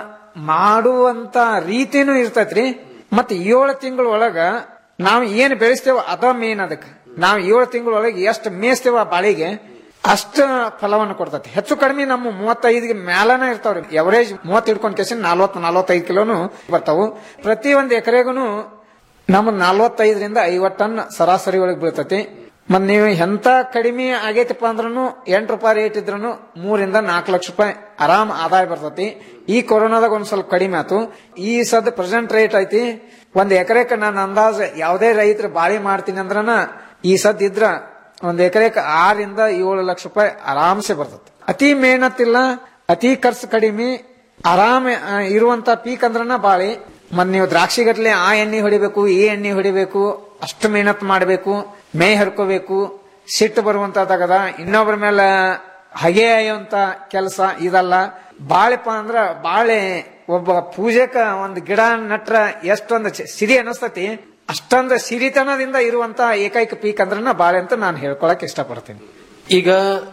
ಮಾಡುವಂತ ರೀತಿನೂ ಇರ್ತೈತ್ರಿ ಮತ್ ಏಳು ತಿಂಗಳ ಒಳಗ ನಾವ್ ಏನ್ ಬೆಳೆಸ್ತೇವ ಅದ ಮೇನ್ ಅದಕ್ಕೆ ನಾವ್ ಏಳು ತಿಂಗಳ ಒಳಗೆ ಎಷ್ಟು ಮೇಯಿಸ್ತೇವ ಆ ಬಾಳಿಗೆ ಅಷ್ಟ ಫಲವನ್ನು ಕೊಡ್ತೈತಿ ಹೆಚ್ಚು ಕಡಿಮೆ ನಮ್ಮ ಮೂವತ್ತೈದಿಗೆ ಮ್ಯಾಲನ ಇರ್ತಾವ್ರಿ ಎವರೇಜ್ ಮೂವತ್ತು ಹಿಡ್ಕೊಂಡ್ ಕೇಸಿನ ನಲ್ವತ್ ನಲ್ವತ್ತೈದು ಕಿಲೋನು ಬರ್ತಾವು ಪ್ರತಿ ಒಂದ್ ಎಕರೆಗೂ ನಮ್ಮ ನಲ್ವತ್ತೈದರಿಂದ ಐವತ್ತು ಟನ್ ಸರಾಸರಿ ಒಳಗೆ ಬೀಳ್ತೈತಿ ಮತ್ ನೀವು ಎಂತ ಕಡಿಮೆ ಆಗೈತಪ್ಪ ಅಂದ್ರೂ ಎಂಟು ರೂಪಾಯಿ ರೇಟ್ ಇದ್ರೂ ಮೂರಿಂದ ನಾಲ್ಕು ಲಕ್ಷ ರೂಪಾಯಿ ಆರಾಮ್ ಆದಾಯ ಬರ್ತೈತಿ ಈ ಕೊರೋನಾದಾಗ ಒಂದ್ ಸ್ವಲ್ಪ ಕಡಿಮೆ ಆತು ಈ ಸದ್ ಪ್ರೆಸೆಂಟ್ ರೇಟ್ ಐತಿ ಒಂದ್ ಎಕರೆಕ್ ನಾನು ಅಂದಾಜ್ ಯಾವುದೇ ರೈತರು ಬಾಳಿ ಮಾಡ್ತೀನಿ ಅಂದ್ರನ ಈ ಸದ್ ಇದ್ರ ಒಂದ್ ಎಕರೆಕ್ ಆರಿಂದ ಏಳು ಲಕ್ಷ ರೂಪಾಯಿ ಆರಾಮ್ಸೆ ಬರ್ತೈತಿ ಅತಿ ಮೇಹನತ್ತಿಲ್ಲ ಅತಿ ಖರ್ಚು ಕಡಿಮೆ ಆರಾಮ ಆ, ಇರುವಂತ ಪೀಕ್ ಅಂದ್ರನ ಬಾಳಿ ಮತ್ ನೀವು ದ್ರಾಕ್ಷಿ ಗಟ್ಲೆ ಆ ಎಣ್ಣೆ ಹೊಡಿಬೇಕು ಈ ಎಣ್ಣೆ ಹೊಡಿಬೇಕು ಅಷ್ಟು ಮೇಹನತ್ ಮಾಡಬೇಕು ಮೇ ಹರ್ಕೋಬೇಕು ಸಿಟ್ಟು ಬರುವಂತದಾಗದ ಇನ್ನೊಬ್ಬರ ಮೇಲೆ ಹಗೆ ಅಯ್ಯುವಂತ ಕೆಲಸ ಇದಲ್ಲ ಬಾಳೆಪ್ಪ ಅಂದ್ರ ಬಾಳೆ ಒಬ್ಬ ಪೂಜೆಕ ಒಂದ್ ಗಿಡ ನಟ್ರ ಎಷ್ಟೊಂದು ಚ- ಸಿರಿ ಅನಸ್ತತಿ ಅಷ್ಟೊಂದು ಸಿರಿತನದಿಂದ ಇರುವಂತ ಏಕೈಕ ಪೀಕ್ ಅಂದ್ರನ ಬಾಳೆ ಅಂತ ನಾನು ಹೇಳ್ಕೊಳಕ್ ಇಷ್ಟಪಡ್ತೀನಿ ಈಗ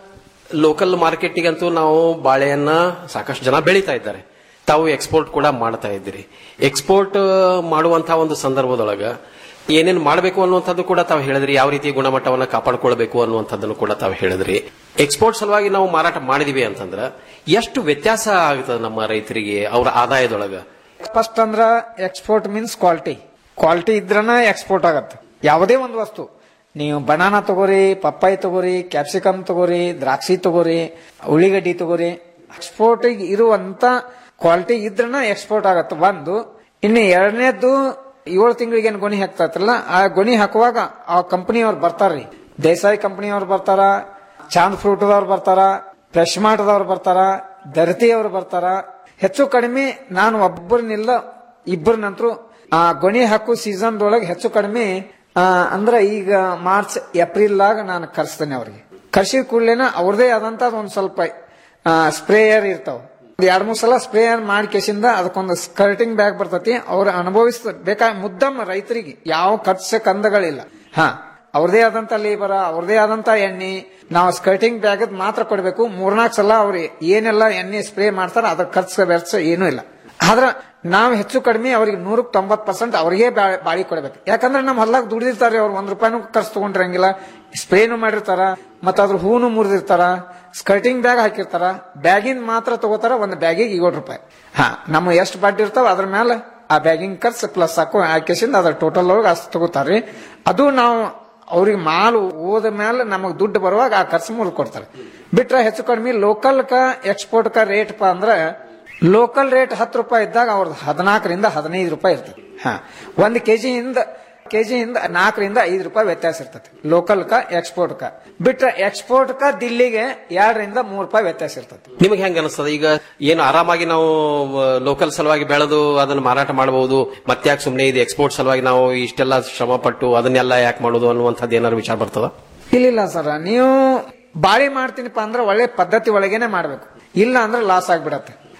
ಲೋಕಲ್ ಮಾರ್ಕೆಟಿಗಂತೂ ನಾವು ಬಾಳೆಯನ್ನ ಸಾಕಷ್ಟು ಜನ ಬೆಳೀತಾ ಇದ್ದಾರೆ ತಾವು ಎಕ್ಸ್ಪೋರ್ಟ್ ಕೂಡ ಮಾಡ್ತಾ ಇದ್ದೀರಿ ಎಕ್ಸ್ಪೋರ್ಟ್ ಮಾಡುವಂತಹ ಒಂದು ಸಂದರ್ಭದೊಳಗ ಏನೇನು ಮಾಡಬೇಕು ಅನ್ನುವಂಥದ್ದು ಕೂಡ ತಾವು ಹೇಳಿದ್ರಿ ಯಾವ ರೀತಿ ಗುಣಮಟ್ಟವನ್ನ ಕಾಪಾಡ್ಕೊಳ್ಬೇಕು ಅನ್ನುವಂಥದ್ದನ್ನು ಕೂಡ ತಾವು ಹೇಳಿದ್ರಿ ಎಕ್ಸ್ಪೋರ್ಟ್ ಸಲುವಾಗಿ ನಾವು ಮಾರಾಟ ಮಾಡಿದಿವಿ ಅಂತಂದ್ರ ಎಷ್ಟು ವ್ಯತ್ಯಾಸ ಆಗ್ತದೆ ನಮ್ಮ ರೈತರಿಗೆ ಅವರ ಆದಾಯದೊಳಗ ಫಸ್ಟ್ ಅಂದ್ರ ಎಕ್ಸ್ಪೋರ್ಟ್ ಮೀನ್ಸ್ ಕ್ವಾಲಿಟಿ ಕ್ವಾಲಿಟಿ ಇದ್ರನ ಎಕ್ಸ್ಪೋರ್ಟ್ ಆಗತ್ತೆ ಯಾವುದೇ ಒಂದು ವಸ್ತು ನೀವು ಬನಾನಾ ತಗೋರಿ ಪಪ್ಪಾಯಿ ತಗೋರಿ ಕ್ಯಾಪ್ಸಿಕಮ್ ತಗೋರಿ ದ್ರಾಕ್ಷಿ ತಗೋರಿ ಉಳ್ಳಿಗಡ್ಡಿ ತಗೋರಿ ಎಕ್ಸ್ಪೋರ್ಟ್ ಇರುವಂತ ಕ್ವಾಲಿಟಿ ಇದ್ರನ ಎಕ್ಸ್ಪೋರ್ಟ್ ಆಗತ್ತೆ ಒಂದು ಇನ್ನು ಎರಡನೇದ್ದು ಏಳು ತಿಂಗಳಿಗೆ ಏನ್ ಗೊನಿ ಹಾಕ್ತಾರಲ್ಲ ಆ ಗೊನಿ ಹಾಕುವಾಗ ಆ ಕಂಪನಿಯವ್ರು ಬರ್ತಾರ್ರಿ ದೇಸಾಯಿ ಕಂಪನಿಯವ್ರು ಬರ್ತಾರ ಚಾಂದ್ ಫ್ರೂಟ್ದವ್ರು ಬರ್ತಾರ ಫ್ರೆಶ್ ಮಾರ್ಟ್ದವ್ರು ಬರ್ತಾರ ದರ್ತಿಯವ್ರು ಬರ್ತಾರ ಹೆಚ್ಚು ಕಡಿಮೆ ನಾನು ಒಬ್ಬರನ್ನಿಲ್ಲ ಇಬ್ಬರ ನಂತರ ಆ ಗೊನಿ ಹಾಕು ಸೀಸನ್ ಒಳಗೆ ಹೆಚ್ಚು ಕಡಿಮೆ ಆ, ಅಂದ್ರ ಈಗ ಮಾರ್ಚ್ ಏಪ್ರಿಲ್ ಆಗ ನಾನು ಕರ್ಸ್ತೇನೆ ಅವ್ರಿಗೆ ಕರ್ಸಿದ ಕೂಡಲೇನ ಅವ್ರದೇ ಆದಂತ ಒಂದ್ ಸ್ವಲ್ಪ ಸ್ಪ್ರೇಯರ್ ಇರ್ತಾವ ಒಂದ್ ಎರಡ್ ಮೂರ್ ಸಲ ಸ್ಪ್ರೇಯರ್ ಮಾಡಿ ಕೇಸಿಂದ ಅದಕ್ಕೊಂದು ಸ್ಕರ್ಟಿಂಗ್ ಬ್ಯಾಗ್ ಬರ್ತೈತಿ ಅವ್ರ ಅನುಭವಿಸ್ ಬೇಕಾ ಮುದ್ದಮ್ಮ ರೈತರಿಗೆ ಯಾವ ಖರ್ಚು ಕಂದಗಳಿಲ್ಲ ಹಾ ಅವ್ರದೇ ಆದಂತ ಲೇಬರ ಅವ್ರದೇ ಆದಂತ ಎಣ್ಣೆ ನಾವು ಸ್ಕರ್ಟಿಂಗ್ ಬ್ಯಾಗ್ ಮಾತ್ರ ಕೊಡ್ಬೇಕು ಮೂರ್ನಾಲ್ಕು ಸಲ ಅವ್ರು ಏನೆಲ್ಲ ಎಣ್ಣೆ ಸ್ಪ್ರೇ ಮಾಡ್ತಾರ ಅದ್ರ ಖರ್ಚು ವೆಚ್ಚ ಏನೂ ಇಲ್ಲ ಆದ್ರ ನಾವು ಹೆಚ್ಚು ಕಡಿಮೆ ಅವ್ರಿಗೆ ನೂರಕ್ಕೆ ತೊಂಬತ್ ಪರ್ಸೆಂಟ್ ಅವ್ರಿಗೆ ಬಾ- ಬಾಳಿ ಕೊಡ್ಬೇಕು ಯಾಕಂದ್ರೆ ನಮ್ಮ ಹೊಲ್ದಾಗ ದುಡಿದಿರ್ತಾರೆ ಅವ್ರು ಒಂದ್ ರೂಪಾಯಿನೂ ಖರ್ಚು ತಗೊಂಡಿರಂಗಿಲ್ಲ ಸ್ಪ್ರೇನು ಮಾಡಿರ್ತಾರ ಮತ್ತ ಅದ್ರ ಹೂನು ಮುರಿದಿರ್ತಾರ ಸ್ಕರ್ಟಿಂಗ್ ಬ್ಯಾಗ್ ಹಾಕಿರ್ತಾರ ಬ್ಯಾಗಿನ್ ಮಾತ್ರ ತಗೋತಾರ ಒಂದ್ ಬ್ಯಾಗಿಗೆ ಏಳು ರೂಪಾಯಿ ಹಾ ನಮ್ಮ ಎಷ್ಟು ಬಡ್ಡಿ ಇರ್ತಾವ ಅದ್ರ ಮೇಲೆ ಆ ಬ್ಯಾಗಿಂಗ್ ಖರ್ಚು ಪ್ಲಸ್ ಹಾಕೋ ಹಾಕಿಸಿಂದ ಅದ್ರ ಟೋಟಲ್ ಒಳಗೆ ಅಷ್ಟು ತಗೋತಾರ್ರಿ ಅದು ನಾವು ಅವ್ರಿಗೆ ಮಾಲು ಹೋದ ಮೇಲೆ ನಮಗ್ ದುಡ್ಡು ಬರುವಾಗ ಆ ಖರ್ಚು ಮೂಲ ಕೊಡ್ತಾರೆ ಬಿಟ್ರೆ ಹೆಚ್ಚು ಕಡಿಮೆ ಲೋಕಲ್ ಕ ಎಕ್ಸ್ಪೋರ್ಟ್ ಕ ರೇಟ್ ಪ ಅಂದ್ರೆ ಲೋಕಲ್ ರೇಟ್ ಹತ್ತು ರೂಪಾಯಿ ಇದ್ದಾಗ ಅವ್ರದ್ದು ಹದಿನಾಲ್ಕರಿಂದ ಹದಿನೈದು ರೂಪಾಯಿ ಇರ್ತದೆ ಹಾ ಒಂದು ಕೆಜಿಯಿಂದ ಕೆಜಿಯಿಂದ ನಾಲ್ಕರಿಂದ ಐದು ರೂಪಾಯಿ ವ್ಯತ್ಯಾಸ ಇರ್ತದೆ ಲೋಕಲ್ ಕ ಎಕ್ಸ್ಪೋರ್ಟ್ ಕ ಬಿಟ್ರೆ ಎಕ್ಸ್ಪೋರ್ಟ್ ಕ ದಿಲ್ಲಿಗೆ ಎರಡರಿಂದ ಮೂರು ರೂಪಾಯಿ ವ್ಯತ್ಯಾಸ ಇರ್ತದೆ ನಿಮಗೆ ಹೆಂಗ ಅನಿಸ್ತದೆ ಈಗ ಏನು ಆರಾಮಾಗಿ ನಾವು ಲೋಕಲ್ ಸಲುವಾಗಿ ಬೆಳೆದು ಅದನ್ನು ಮಾರಾಟ ಮಾಡಬಹುದು ಮತ್ತೆ ಯಾಕೆ ಸುಮ್ಮನೆ ಇದು ಎಕ್ಸ್ಪೋರ್ಟ್ ಸಲುವಾಗಿ ನಾವು ಇಷ್ಟೆಲ್ಲ ಶ್ರಮ ಪಟ್ಟು ಅದನ್ನೆಲ್ಲ ಯಾಕೆ ಮಾಡೋದು ಅನ್ನುವಂಥದ್ದು ಏನಾದ್ರು ವಿಚಾರ ಬರ್ತದ ಇಲ್ಲ ಸರ್ ನೀವು ಬಾಳಿ ಮಾಡ್ತೀನಿಪ್ಪ ಅಂದ್ರೆ ಒಳ್ಳೆ ಪದ್ಧತಿ ಒಳಗೇನೆ ಮಾಡ್ಬೇಕು ಇಲ್ಲ ಅಂದ್ರೆ ಲಾಸ್ ಆಗ್ಬಿಡತ್ತೆ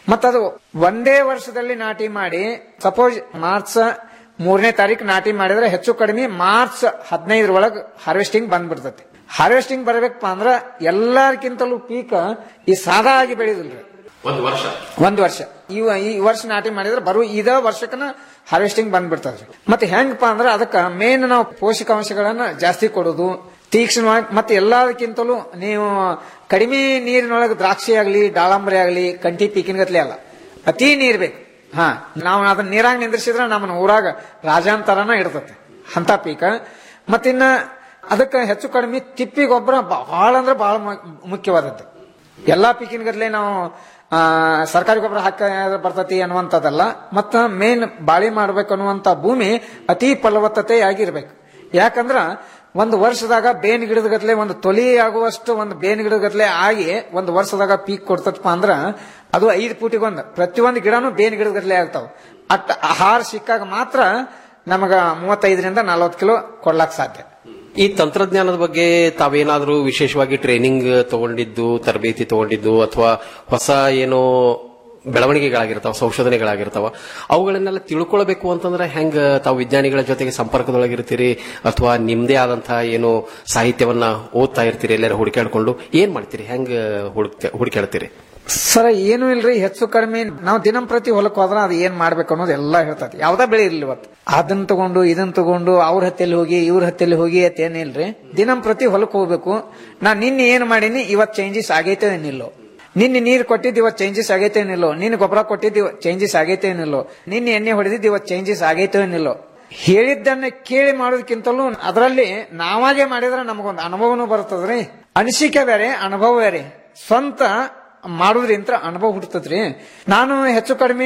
ಮತ್ತ ಅದು ಒಂದೇ ವರ್ಷದಲ್ಲಿ ನಾಟಿ ಮಾಡಿ ಸಪೋಸ್ ಮಾರ್ಚ್ ಮೂರನೇ ತಾರೀಕು ನಾಟಿ ಮಾಡಿದ್ರೆ ಹೆಚ್ಚು ಕಡಿಮೆ ಮಾರ್ಚ್ ಹದಿನೈದರೊಳಗೆ ಹಾರ್ವೆಸ್ಟಿಂಗ್ ಬಂದ್ಬಿಡ್ತೈತಿ ಹಾರ್ವೆಸ್ಟಿಂಗ್ ಬರ್ಬೇಕಪ್ಪ ಅಂದ್ರ ಎಲ್ಲಾರ್ಕಿಂತಲೂ ಪೀಕ್ ಈ ಸಾದಾ ಆಗಿ ಬೆಳೆದಿಲ್ರಿ ಒಂದು ವರ್ಷ ಒಂದ್ ವರ್ಷ ಈ ಈ ವರ್ಷ ನಾಟಿ ಮಾಡಿದ್ರೆ ಬರೋ ಇದ ವರ್ಷಕ್ಕನ ಹಾರ್ವೆಸ್ಟಿಂಗ್ ಬಂದ್ಬಿಡ್ತದ್ರಿ ಮತ್ತೆ ಹೆಂಗಪ್ಪ ಅಂದ್ರೆ ಅದಕ್ಕ ಮೇನ್ ನಾವು ಪೋಷಕಾಂಶಗಳನ್ನ ಜಾಸ್ತಿ ಕೊಡೋದು ತೀಕ್ಷ್ಣವಾಗಿ ಮತ್ತೆ ಎಲ್ಲದಕ್ಕಿಂತಲೂ ನೀವು ಕಡಿಮೆ ನೀರಿನೊಳಗೆ ದ್ರಾಕ್ಷಿ ಆಗ್ಲಿ ದಾಳಂಬರಿ ಆಗ್ಲಿ ಕಂಟಿ ಪೀಕಿನಗತ್ಲೆ ಅಲ್ಲ ಅತಿ ನೀರ್ ಬೇಕು ಹಾ ನಾವು ಅದನ್ನ ನೀರಾಗ ನಿಂದ್ರಿಸಿದ್ರೆ ನಮ್ಮನ್ನ ಊರಾಗ ರಾಜಾಂತರನ ಇಡ್ತತೆ ಅಂತ ಪೀಕ ಮತ್ತಿನ್ನ ಅದಕ್ಕೆ ಹೆಚ್ಚು ಕಡಿಮೆ ತಿಪ್ಪಿ ಗೊಬ್ಬರ ಬಹಳ ಅಂದ್ರೆ ಬಹಳ ಮುಖ್ಯವಾದದ್ದು ಎಲ್ಲಾ ಪೀಕಿನ ಗದ್ಲೆ ನಾವು ಆ, ಸರ್ಕಾರಿ ಗೊಬ್ಬರ ಹಾಕ ಬರ್ತತಿ ಅನ್ನುವಂಥದ್ದಲ್ಲ ಮತ್ತ ಮೇನ್ ಬಾಳಿ ಮಾಡ್ಬೇಕು ಅನ್ನುವಂತ ಭೂಮಿ ಅತಿ ಫಲವತ್ತತೆ ಆಗಿರ್ಬೇಕು ಯಾಕಂದ್ರ ಒಂದು ವರ್ಷದಾಗ ಬೇನ್ ಗಿಡದ ಗದ್ಲೆ ಒಂದು ತೊಲಿ ಆಗುವಷ್ಟು ಒಂದು ಬೇನ್ ಗಿಡದ ಗದ್ಲೆ ಆಗಿ ಒಂದು ವರ್ಷದಾಗ ಪೀಕ್ ಕೊಡ್ತಪ್ಪ ಅಂದ್ರ ಅದು ಐದು ಫೂಟಿಗೊಂದು ಪ್ರತಿಯೊಂದು ಗಿಡನು ಬೇನ್ ಗಿಡದ ಗದ್ಲೆ ಆಗ್ತಾವ ಅಟ್ ಆಹಾರ ಸಿಕ್ಕಾಗ ಮಾತ್ರ ನಮಗ ಮೂವತ್ತೈದರಿಂದ ನಲವತ್ತು ಕಿಲೋ ಕೊಡ್ಲಾಕ್ ಸಾಧ್ಯ ಈ ತಂತ್ರಜ್ಞಾನದ ಬಗ್ಗೆ ತಾವೇನಾದ್ರೂ ವಿಶೇಷವಾಗಿ ಟ್ರೈನಿಂಗ್ ತಗೊಂಡಿದ್ದು ತರಬೇತಿ ತಗೊಂಡಿದ್ದು ಅಥವಾ ಹೊಸ ಏನೋ ಬೆಳವಣಿಗೆಗಳಾಗಿರ್ತಾವ ಸಂಶೋಧನೆಗಳಾಗಿರ್ತಾವ ಅವುಗಳನ್ನೆಲ್ಲ ತಿಳ್ಕೊಳ್ಬೇಕು ಅಂತಂದ್ರೆ ಹೆಂಗ ತಾವು ವಿಜ್ಞಾನಿಗಳ ಜೊತೆಗೆ ಸಂಪರ್ಕದೊಳಗಿರ್ತೀರಿ ಅಥವಾ ನಿಮ್ದೇ ಆದಂತಹ ಏನು ಸಾಹಿತ್ಯವನ್ನ ಓದ್ತಾ ಇರ್ತೀರಿ ಎಲ್ಲಾರು ಹುಡುಕಾಡ್ಕೊಂಡು ಏನ್ ಮಾಡ್ತೀರಿ ಹೆಂಗ ಹುಡುಕ್ ಹುಡುಕಾಡ್ತೀರಿ ಸರ ಏನು ಇಲ್ರಿ ಹೆಚ್ಚು ಕಡಿಮೆ ನಾವು ದಿನಂಪ್ರತಿ ಹೊಲಕ್ ಹೋದ್ರ ಅದು ಏನ್ ಮಾಡ್ಬೇಕು ಅನ್ನೋದು ಎಲ್ಲ ಹೇಳ್ತತಿ ಯಾವ್ದಾ ಬೆಳೆ ಇರ್ಲಿ ಇವತ್ತು ಅದನ್ನ ತಗೊಂಡು ಇದನ್ನ ತಗೊಂಡು ಅವ್ರ ಹತ್ತಿಯಲ್ಲಿ ಹೋಗಿ ಇವ್ರ ಹತ್ತಿಯಲ್ಲಿ ಹೋಗಿ ಅಂತ ಏನಿಲ್ರಿ ದಿನಂಪ್ರತಿ ಹೊಲಕ್ ಹೋಗ್ಬೇಕು ನಾ ನಿನ್ನೆ ಏನ್ ಮಾಡೀನಿ ಇವತ್ ಚೇಂಜಸ್ ಆಗೈತೆ ಏನಿಲ್ಲೋ ನಿನ್ನೆ ನೀರ್ ಕೊಟ್ಟಿದ್ದು ಇವತ್ ಚೇಂಜಸ್ ಆಗೈತೆ ಏನಿಲ್ಲೋ ನಿನ್ನ ಗೊಬ್ಬರ ಕೊಟ್ಟಿದ್ದು ಚೇಂಜಸ್ ಆಗೈತೆ ಏನಿಲ್ಲೋ ನಿನ್ನೆ ಎಣ್ಣೆ ಹೊಡೆದಿದ್ದು ಇವತ್ ಚೇಂಜಸ್ ಆಗೈತೆ ಏನಿಲ್ಲೋ ಹೇಳಿದ್ದನ್ನ ಕೇಳಿ ಮಾಡೋದಕ್ಕಿಂತಲೂ ಅದರಲ್ಲಿ ನಾವಾಗೆ ಮಾಡಿದ್ರೆ ನಮಗೊಂದು ಅನುಭವನೂ ಬರ್ತದ್ರಿ ಅನಿಸಿಕೆ ಬೇರೆ ಅನುಭವ ಬೇರೆ ಸ್ವಂತ ಮಾಡೋದ್ರಿಂತ ಅನುಭವ ಹುಡ್ತದ್ರಿ ನಾನು ಹೆಚ್ಚು ಕಡಿಮೆ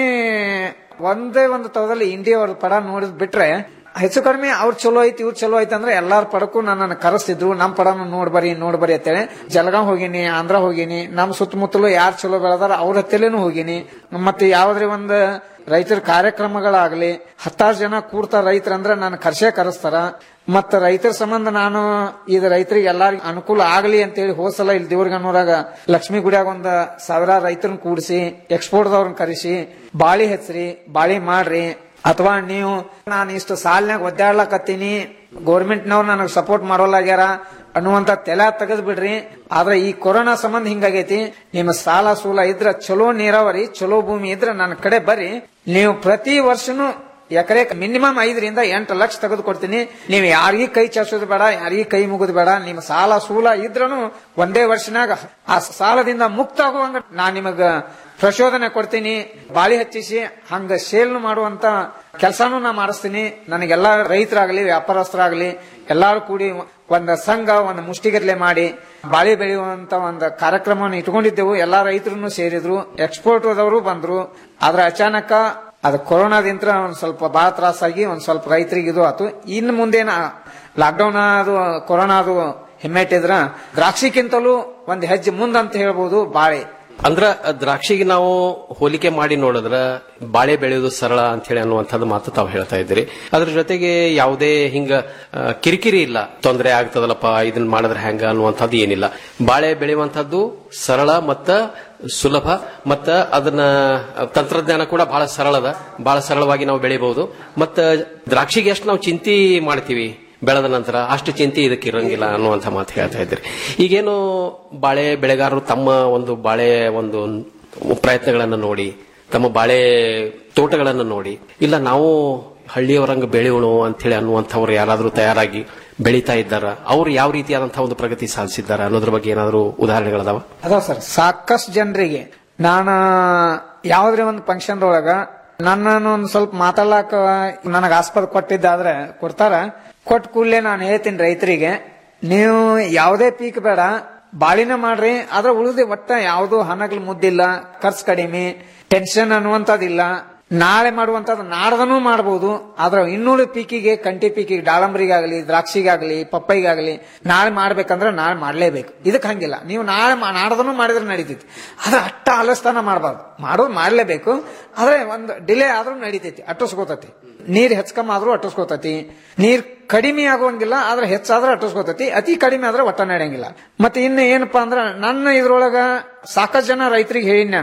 ಒಂದೇ ಒಂದು ತವದಲ್ಲಿ ಇಂಡಿಯಾ ಅವ್ರ ಪಡ ನೋಡಿದ್ ಬಿಟ್ರೆ ಹೆಚ್ಚು ಕಡಿಮೆ ಅವ್ರ ಚಲೋ ಐತಿ ಇವ್ರು ಚಲೋ ಐತಿ ಅಂದ್ರೆ ಎಲ್ಲಾರ ಪಡಕ್ಕೂ ನನ್ನನ್ನು ಕರೆಸ್ತಿದ್ರು ನಮ್ ಪಡನ ನೋಡ್ಬರಿ ನೋಡ್ಬರಿ ಅಂತೇಳಿ ಜಲಗಾಂವ್ ಹೋಗಿನಿ ಆಂಧ್ರ ಹೋಗಿನಿ ನಮ್ ಸುತ್ತಮುತ್ತಲು ಯಾರು ಚಲೋ ಬೆಳೆದಾರ ಅವ್ರ ಹತ್ತಿಲೇನು ಹೋಗಿನಿ ಮತ್ತೆ ಯಾವ್ದ್ರಿ ಒಂದ್ ರೈತರ ಕಾರ್ಯಕ್ರಮಗಳಾಗ್ಲಿ ಹತ್ತಾರು ಜನ ಕೂಡ್ತಾರ ರೈತರಂದ್ರೆ ನಾನು ಕರ್ಸೇ ಕರೆಸ್ತಾರ ಮತ್ತ ರೈತರ ಸಂಬಂಧ ನಾನು ಇದು ರೈತರಿಗೆ ಎಲ್ಲಾರಿಗೂ ಅನುಕೂಲ ಆಗ್ಲಿ ಅಂತೇಳಿ ಹೋಸಲ ಇಲ್ಲಿ ದೇವ್ರಿಗನ್ನೂರಾಗ ಲಕ್ಷ್ಮೀ ಗುಡಿಯಾಗ ಒಂದ್ ಸಾವಿರಾರು ರೈತರನ್ನ ಕೂಡಿಸಿ ಎಕ್ಸ್ಪೋರ್ಟ್ದವ್ರನ್ನ ಕರೆಸಿ ಬಾಳಿ ಹೆಚ್ಚ್ರಿ ಬಾಳಿ ಮಾಡ್ರಿ ಅಥವಾ ನೀವು ನಾನು ಇಷ್ಟು ಸಾಲಿನಾಗ ಒದ್ದಾಡ್ಲಕತ್ತೀನಿ ಗೌರ್ಮೆಂಟ್ನವ್ರು ನನಗೆ ಸಪೋರ್ಟ್ ಮಾಡೋಲಾಗ್ಯಾರ ಅನ್ನುವಂತ ತೆಲ ತೆಗೆದ್ ಬಿಡ್ರಿ ಆದ್ರೆ ಈ ಕೊರೋನಾ ಸಂಬಂಧ ಹಿಂಗಾಗೈತಿ ನಿಮ್ಮ ಸಾಲ ಸೂಲ ಇದ್ರ ಚಲೋ ನೀರಾವರಿ ಚಲೋ ಭೂಮಿ ಇದ್ರ ನನ್ನ ಕಡೆ ಬರ್ರಿ ನೀವು ಪ್ರತಿ ವರ್ಷನೂ ಎಕರೆ ಮಿನಿಮಮ್ ಐದರಿಂದ ಎಂಟು ಲಕ್ಷ ತೆಗೆದು ಕೊಡ್ತೀನಿ ನೀವು ಯಾರಿಗೂ ಕೈ ಚಾಚೋದು ಬೇಡ ಯಾರಿಗೂ ಕೈ ಮುಗಿದು ಬೇಡ ನಿಮ್ಮ ಸಾಲ ಸೂಲ ಇದ್ರನು ಒಂದೇ ವರ್ಷನಾಗ ಆ ಸಾಲದಿಂದ ಮುಕ್ತ ಆಗುವಂಗ ನಾ ನಿಮಗ ಪ್ರಚೋದನೆ ಕೊಡ್ತೀನಿ ಬಾಳಿ ಹಚ್ಚಿಸಿ ಹಂಗ ಸೇಲ್ ಮಾಡುವಂತ ಕೆಲಸನೂ ನಾ ಮಾಡಿಸ್ತೀನಿ ನನಗೆಲ್ಲಾ ರೈತರಾಗ್ಲಿ ವ್ಯಾಪಾರಸ್ಥರಾಗ್ಲಿ ಎಲ್ಲಾರು ಕೂಡಿ ಒಂದ್ ಸಂಘ ಒಂದು ಮುಷ್ಟಿಗಟ್ಲೆ ಮಾಡಿ ಬಾಳಿ ಬೆಳೆಯುವಂತ ಒಂದು ಕಾರ್ಯಕ್ರಮವನ್ನು ಇಟ್ಕೊಂಡಿದ್ದೆವು ಎಲ್ಲಾ ರೈತರು ಸೇರಿದ್ರು ಎಕ್ಸ್ಪೋರ್ಟ್ ಹೋದವರು ಬಂದ್ರು ಆದ್ರೆ ಅಚಾನಕ ಅದು ಕೊರೋನಾದಿಂತ್ರ ಒಂದ್ ಸ್ವಲ್ಪ ಬಹಳ ತ್ರಾಸಾಗಿ ಒಂದ್ ಸ್ವಲ್ಪ ರೈತರಿಗೆ ಇದು ಆತು ಇನ್ನು ಮುಂದೇನ ಲಾಕ್ಡೌನ್ ಅದು ಕೊರೋನಾ ಅದು ಹಿಮ್ಮೆಟ್ಟಿದ್ರ ದ್ರಾಕ್ಷಿಕ್ಕಿಂತಲೂ ಒಂದ್ ಹೆಜ್ಜೆ ಮುಂದಂತ ಹೇಳ್ಬೋದು ಬಾಳೆ ಅಂದ್ರ ದ್ರಾಕ್ಷಿಗೆ ನಾವು ಹೋಲಿಕೆ ಮಾಡಿ ನೋಡಿದ್ರ ಬಾಳೆ ಬೆಳೆಯೋದು ಸರಳ ಅಂತ ಹೇಳಿ ಅನ್ನುವಂಥದ್ದು ಮಾತು ತಾವು ಹೇಳ್ತಾ ಇದ್ದೀರಿ ಅದ್ರ ಜೊತೆಗೆ ಯಾವುದೇ ಹಿಂಗ ಆ, ಕಿರಿಕಿರಿ ಇಲ್ಲ ತೊಂದರೆ ಆಗ್ತದಲ್ಲಪ್ಪ ಇದನ್ನ ಮಾಡಿದ್ರೆ ಹೆಂಗ ಅನ್ನುವಂಥದ್ದು ಏನಿಲ್ಲ ಬಾಳೆ ಬೆಳೆಯುವಂಥದ್ದು ಸರಳ ಮತ್ತ ಸುಲಭ ಮತ್ತ ಅದನ್ನ ತಂತ್ರಜ್ಞಾನ ಕೂಡ ಬಹಳ ಸರಳದ ಬಹಳ ಸರಳವಾಗಿ ನಾವು ಬೆಳಿಬಹುದು ಮತ್ತ ದ್ರಾಕ್ಷಿಗೆ ಎಷ್ಟು ನಾವು ಚಿಂತಿ ಮಾಡ್ತೀವಿ ಬೆಳೆದ ನಂತರ ಅಷ್ಟು ಚಿಂತೆ ಇದಕ್ಕೆ ಇರಂಗಿಲ್ಲ ಅನ್ನುವಂಥ ಮಾತು ಹೇಳ್ತಾ ಇದ್ದೀರಿ ಈಗೇನು ಬಾಳೆ ಬೆಳೆಗಾರರು ತಮ್ಮ ಒಂದು ಬಾಳೆ ಒಂದು ಪ್ರಯತ್ನಗಳನ್ನು ನೋಡಿ ತಮ್ಮ ಬಾಳೆ ತೋಟಗಳನ್ನು ನೋಡಿ ಇಲ್ಲ ನಾವು ಹಳ್ಳಿಯವರಂಗ ಬೆಳೆಯೋಣ ಅಂತೇಳಿ ಅನ್ನುವಂಥವ್ರು ಯಾರಾದರೂ ತಯಾರಾಗಿ ಬೆಳೀತಾ ಇದ್ದಾರ ಅವ್ರು ಯಾವ ರೀತಿಯಾದಂತಹ ಒಂದು ಪ್ರಗತಿ ಸಾಧಿಸಿದ್ದಾರೆ ಅನ್ನೋದ್ರ ಬಗ್ಗೆ ಏನಾದರೂ ಉದಾಹರಣೆಗಳದಾವ ಅದಾವ ಸರ್ ಸಾಕಷ್ಟು ಜನರಿಗೆ ನಾನು ಯಾವ್ದ್ರೆ ಒಂದು ಫಂಕ್ಷನ್ ಒಳಗ ನನ್ನನ್ನು ಒಂದ್ ಸ್ವಲ್ಪ ಮಾತಾಡ್ಲಾಕ ನನಗ ಆಸ್ಪದ ಕೊಟ್ಟಿದ್ದಾದ್ರೆ ಕೊಡ್ತಾರ ಕೊಟ್ಟ ಕೂಡಲೇ ನಾನು ಹೇಳ್ತೀನಿ ರೈತರಿಗೆ ನೀವು ಯಾವುದೇ ಪೀಕ್ ಬೇಡ ಬಾಳಿನ ಮಾಡ್ರಿ ಆದ್ರೆ ಉಳಿದ ಒಟ್ಟ ಯಾವ್ದು ಹಣಗಳು ಮುದ್ದಿಲ್ಲ ಖರ್ಚು ಕಡಿಮೆ ಟೆನ್ಷನ್ ಅನ್ನುವಂಥದ್ದಿಲ್ಲ ನಾಳೆ ಮಾಡುವಂತದ್ದು ನಾಡ್ದನೂ ಮಾಡಬಹುದು ಆದ್ರೆ ಇನ್ನುಳಿದ ಪೀಕಿಗೆ ಕಂಟಿ ಪೀಕಿಗೆ ದಾಳಂಬರಿಗಾಗಲಿ ದ್ರಾಕ್ಷಿಗಾಗಲಿ ಪಪ್ಪೈಗಾಗಲಿ ನಾಳೆ ಮಾಡ್ಬೇಕಂದ್ರೆ ನಾಳೆ ಮಾಡ್ಲೇಬೇಕು ಇದಕ್ಕೆ ಹಂಗಿಲ್ಲ ನೀವು ನಾಳೆ ಮಾ- ನಾಡ್ದನೂ ಮಾಡಿದ್ರೆ ನಡೀತೈತಿ ಆದ್ರೆ ಅಟ್ಟ ಆಲಸ್ತಾನ ಮಾಡಬಾರ್ದು ಮಾಡೋದು ಮಾಡ್ಲೇಬೇಕು ಆದ್ರೆ ಒಂದು ಡಿಲೇ ಆದ್ರೂ ನಡೀತೈತಿ ಅಟ್ಟಿಸ್ಕೋತೈತಿ ನೀರ್ ಹೆಚ್ಚಕಮ್ಮ ಆದ್ರೂ ಅಟ್ಟಿಸ್ಕೋತೈತಿ ನೀರ್ ಕಡಿಮೆ ಆಗುವಂಗಿಲ್ಲ ಆದ್ರೆ ಹೆಚ್ಚಾದ್ರೆ ಅಟ್ಟಿಸ್ಕೋತೈತಿ ಅತಿ ಕಡಿಮೆ ಆದ್ರೆ ಒಟ್ಟ ನಡೆಯಂಗಿಲ್ಲ ಮತ್ತೆ ಇನ್ನು ಏನಪ್ಪಾ ಅಂದ್ರ ನನ್ನ ಇದ್ರೊಳಗ ಸಾಕಷ್ಟು ಜನ ರೈತರಿಗೆ ಹೇಳಿ ನಾನು